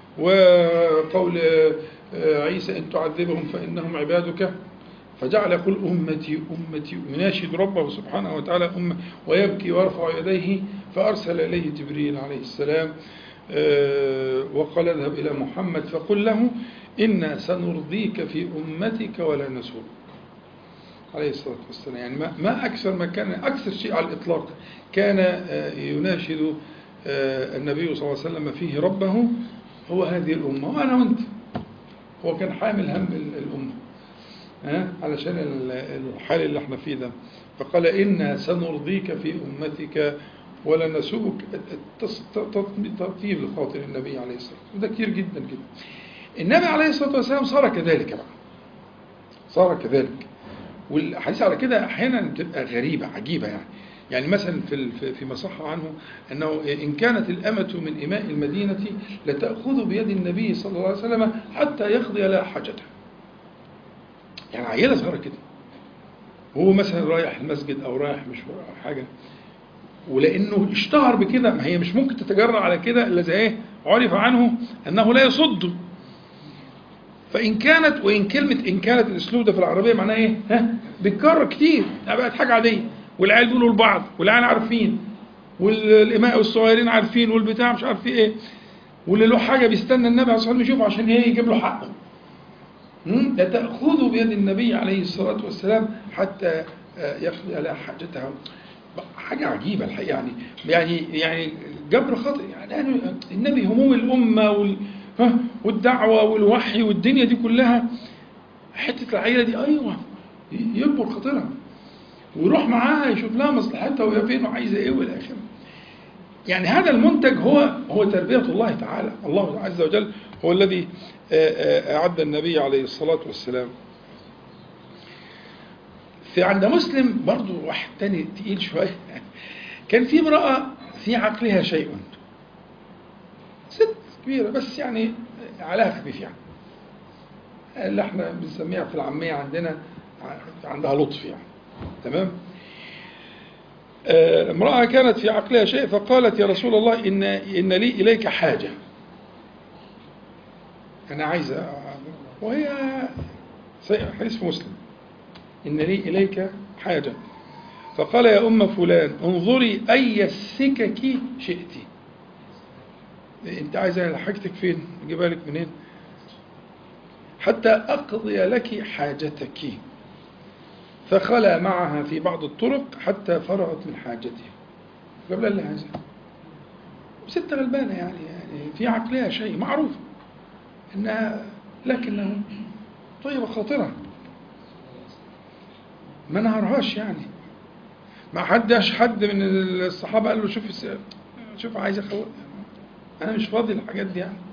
وقول آه، عيسى إن تعذبهم فإنهم عبادك فجعل يقول أمتي أمتي ويناشد ربه سبحانه وتعالى أمة ويبكي ويرفع يديه فأرسل إليه جبريل عليه السلام آه، وقال اذهب إلى محمد فقل له إنا سنرضيك في أمتك ولا نسوك عليه الصلاة والسلام يعني ما, ما أكثر ما كان أكثر شيء على الإطلاق كان آه، يناشد آه، النبي صلى الله عليه وسلم فيه ربه هو هذه الأمة وأنا وأنت هو كان حامل هم ال- الأمة ها علشان ال- الحال اللي احنا فيه ده فقال إنا سنرضيك في أمتك ولا نسوك التص- تط- تطيب لخاطر النبي عليه الصلاة والسلام وده كتير جدا جدا النبي عليه الصلاة والسلام صار كذلك بقى صار كذلك والحديث على كده احيانا بتبقى غريبه عجيبه يعني يعني مثلا في ال- في- فيما صح عنه انه ان كانت الامه من اماء المدينه لتاخذ بيد النبي صلى الله عليه وسلم حتى يقضي لها حاجتها يعني عيله صغيره كده وهو مثلا رايح المسجد او رايح مشوار او حاجه ولانه اشتهر بكده ما هي مش ممكن تتجرأ على كده الا زي ايه عرف عنه انه لا يصد فإن كانت وإن كلمة إن كانت الأسلوب ده في العربية معناها إيه؟ ها؟ بيتكرر كتير يعني بقت حاجة عادية والعيال بيقولوا لبعض والعيال عارفين والإماء والصغيرين عارفين والبتاع مش عارف إيه واللي له حاجة بيستنى النبي عليه الصلاة والسلام يشوفه عشان إيه يجيب له حقه. مم؟ ده تأخذ بيد النبي عليه الصلاة والسلام حتى آه، يقضي لها حاجتها حاجة عجيبة الحقيقة يعني يعني يعني جبر خاطر يعني أنا- النبي هموم الأمة وال ها، والدعوة والوحي والدنيا دي كلها حتة العيلة دي أيوة يكبر خاطرها ويروح معاها يشوف لها مصلحتها وهي فين وعايزة إيه والى آخره. يعني هذا المنتج هو هو تربية الله تعالى، الله عز وجل هو الذي آه، آه، أعد النبي عليه الصلاة والسلام. في عند مسلم برضو واحد تاني تقيل شوية كان في امرأة في عقلها شيء ست كبيرة بس يعني عليها خفيف يعني اللي احنا بنسميها في العامية عندنا عندها لطف يعني تمام آه، امرأة كانت في عقلها شيء فقالت يا رسول الله إن, إن لي إليك حاجة أنا عايزة وهي حديث في مسلم إن لي إليك حاجة فقال يا أم فلان انظري أي السكك شئت أنت عايزة حاجتك فين أجيبها لك منين حتى أقضي لك حاجتك فخلى معها في بعض الطرق حتى فرغت من حاجتها قبل لها اللي عايزاه ست غلبانة يعني, يعني في عقلها شيء معروف إنها لكنه طيبة خاطرة ما نهرهاش يعني ما حدش حد من الصحابة قال له شوف الس- شوف عايز أخوف أنا مش فاضي الحاجات دي يعني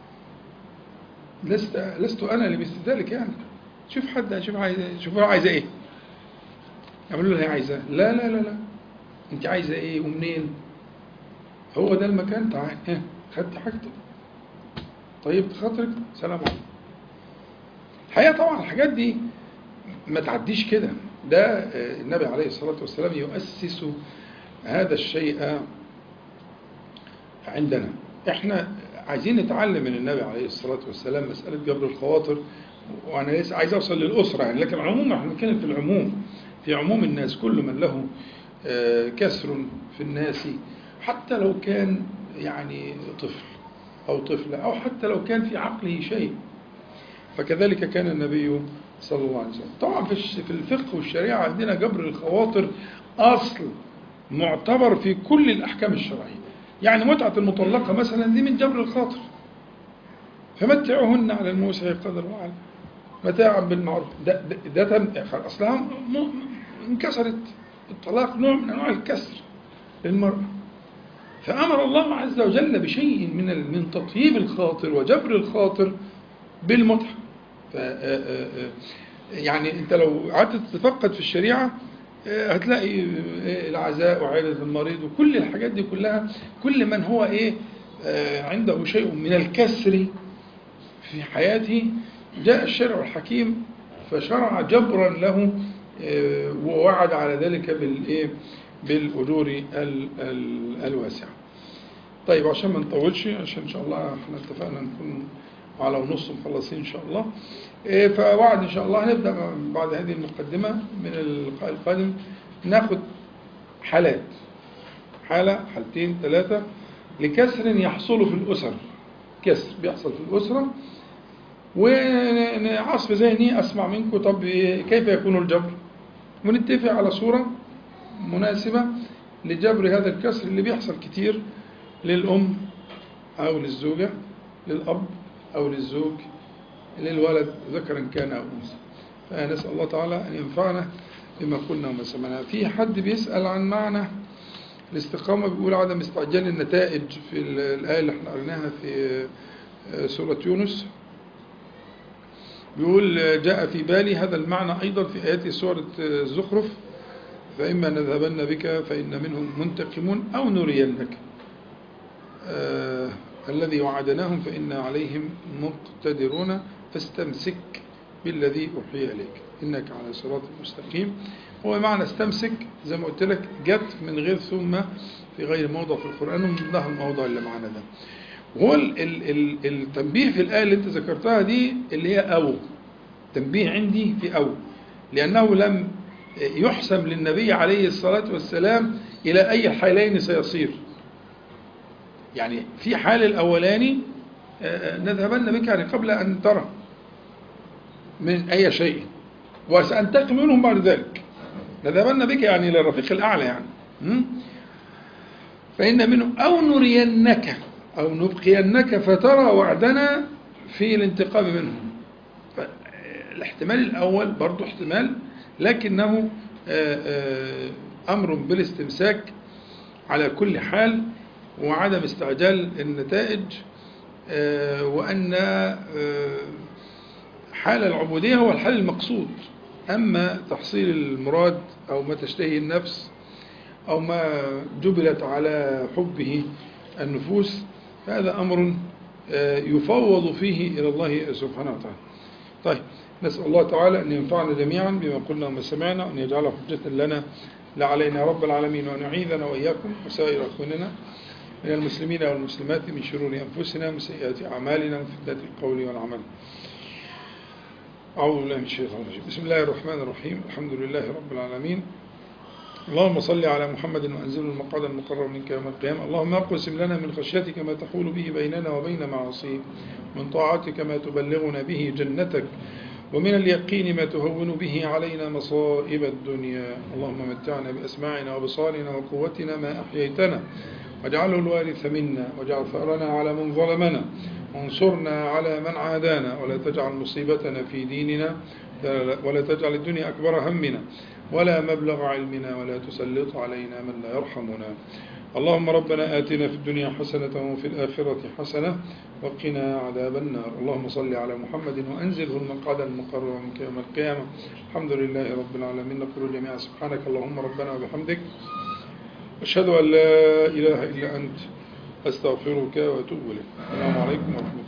لست لست أنا لمثل ذلك يعني شوف حد شوف عايز شوف هو عايزة إيه يعملوا لها هي عايزاه لا لا لا لا أنت عايزة إيه ومنين هو ده المكان تعال ها خدت حاجتك طيب خاطرك سلام عليكم الحقيقة طبعا الحاجات دي ما تعديش كده ده آه، النبي عليه الصلاة والسلام يؤسس هذا الشيء عندنا احنا عايزين نتعلم من النبي عليه الصلاة والسلام مسألة جبر الخواطر وأنا لسه عايز أوصل للأسرة يعني لكن عموما احنا بنتكلم في العموم في عموم الناس كل من له آه، كسر في الناس حتى لو كان يعني طفل أو طفلة أو حتى لو كان في عقله شيء فكذلك كان النبي صلى الله عليه وسلم طبعا في الش- في الفقه والشريعة عندنا جبر الخواطر أصل معتبر في كل الأحكام الشرعية يعني متعة المطلقة مثلا دي من جبر الخاطر فمتعوهن على الموسع قدر وعلى متاعا بالمعروف ده, ده, ده تم أصلها م- م- انكسرت الطلاق نوع من أنواع الكسر للمرأة فأمر الله عز وجل بشيء من ال- من تطييب الخاطر وجبر الخاطر بالمتعة ف- آه، آه، آه، يعني أنت لو قعدت تتفقد في الشريعة آه، هتلاقي آه، العزاء وعيادة المريض وكل الحاجات دي كلها كل من هو إيه آه، عنده شيء من الكسر في حياته جاء الشرع الحكيم فشرع جبرا له آه، ووعد على ذلك بالإيه بالأجور ال- ال- الواسعة طيب عشان ما نطولش عشان إن شاء الله احنا اتفقنا نكون على ونص مخلصين إن شاء الله إيه، فوعد إن شاء الله هنبدأ بعد هذه المقدمة من اللقاء القادم ناخد حالات حالة حالتين ثلاثة لكسر يحصل في الأسر كسر بيحصل في الأسرة وعصف ذهني أسمع منكم طب إيه، كيف يكون الجبر ونتفق على صورة مناسبة لجبر هذا الكسر اللي بيحصل كتير للأم أو للزوجة للأب أو للزوج للولد ذكرا كان أو أنثى فنسأل الله تعالى أن ينفعنا بما قلنا وما سمعنا في حد بيسأل عن معنى الاستقامة بيقول عدم استعجال النتائج في ال- الآية اللي احنا قريناها في آه، سورة يونس بيقول آه، جاء في بالي هذا المعنى أيضا في آيات سورة آه، الزخرف فإما نذهبن بك فإن منهم منتقمون أو نرينك آه الذي وعدناهم فإنا عليهم مقتدرون فاستمسك بالذي أوحي إليك إنك على صراط مستقيم هو معنى استمسك زي ما قلت لك جت من غير ثم في غير موضع في القرآن ومن ضمنها الموضع اللي معانا ده وهو ال ال ال التنبيه في الآية اللي أنت ذكرتها دي اللي هي أو تنبيه عندي في أو لأنه لم يحسم للنبي عليه الصلاة والسلام إلى أي حالين سيصير يعني في حال الأولاني آه، نذهبن بك يعني قبل أن ترى من أي شيء وسأنتقم منهم بعد ذلك نذهبن بك يعني للرفيق الأعلى يعني م? فإن منهم أو نرينك أو نبقينك فترى وعدنا في الانتقام منهم الاحتمال الأول برضو احتمال لكنه آه، آه، أمر بالاستمساك على كل حال وعدم استعجال النتائج آه، وأن آه، حال العبودية هو الحال المقصود أما تحصيل المراد أو ما تشتهي النفس أو ما جبلت على حبه النفوس هذا أمر آه، يفوض فيه إلى الله سبحانه وتعالى طيب نسأل الله تعالى أن ينفعنا جميعا بما قلنا وما سمعنا وأن يجعله حجة لنا لا علينا يا رب العالمين وأن يعيذنا وإياكم وسائر أخواننا من المسلمين والمسلمات من شرور أنفسنا ومن سيئات أعمالنا ومن فتنة القول والعمل أعوذ بالله من الشيطان الرجيم بسم الله الرحمن الرحيم الحمد لله رب العالمين اللهم صل على محمد وأنزل المقعد المقرر منك يوم القيامة اللهم اقسم لنا من خشيتك ما تحول به بيننا وبين معاصيك من طاعتك ما تبلغنا به جنتك ومن اليقين ما تهون به علينا مصائب الدنيا اللهم متعنا بأسماعنا وبصارنا وقوتنا ما أحييتنا واجعله الوارث منا واجعل ثأرنا على من ظلمنا وانصرنا على من عادانا ولا تجعل مصيبتنا في ديننا ولا تجعل الدنيا أكبر همنا ولا مبلغ علمنا ولا تسلط علينا من لا يرحمنا اللهم ربنا آتنا في الدنيا حسنة وفي الآخرة حسنة وقنا عذاب النار اللهم صل على محمد وأنزله المقعد المقرر منك يوم القيامة الحمد لله رب العالمين نقول جميعا سبحانك اللهم ربنا وبحمدك أشهد أن لا إله إلا أنت أستغفرك وأتوب إليك السلام عليكم ورحمة الله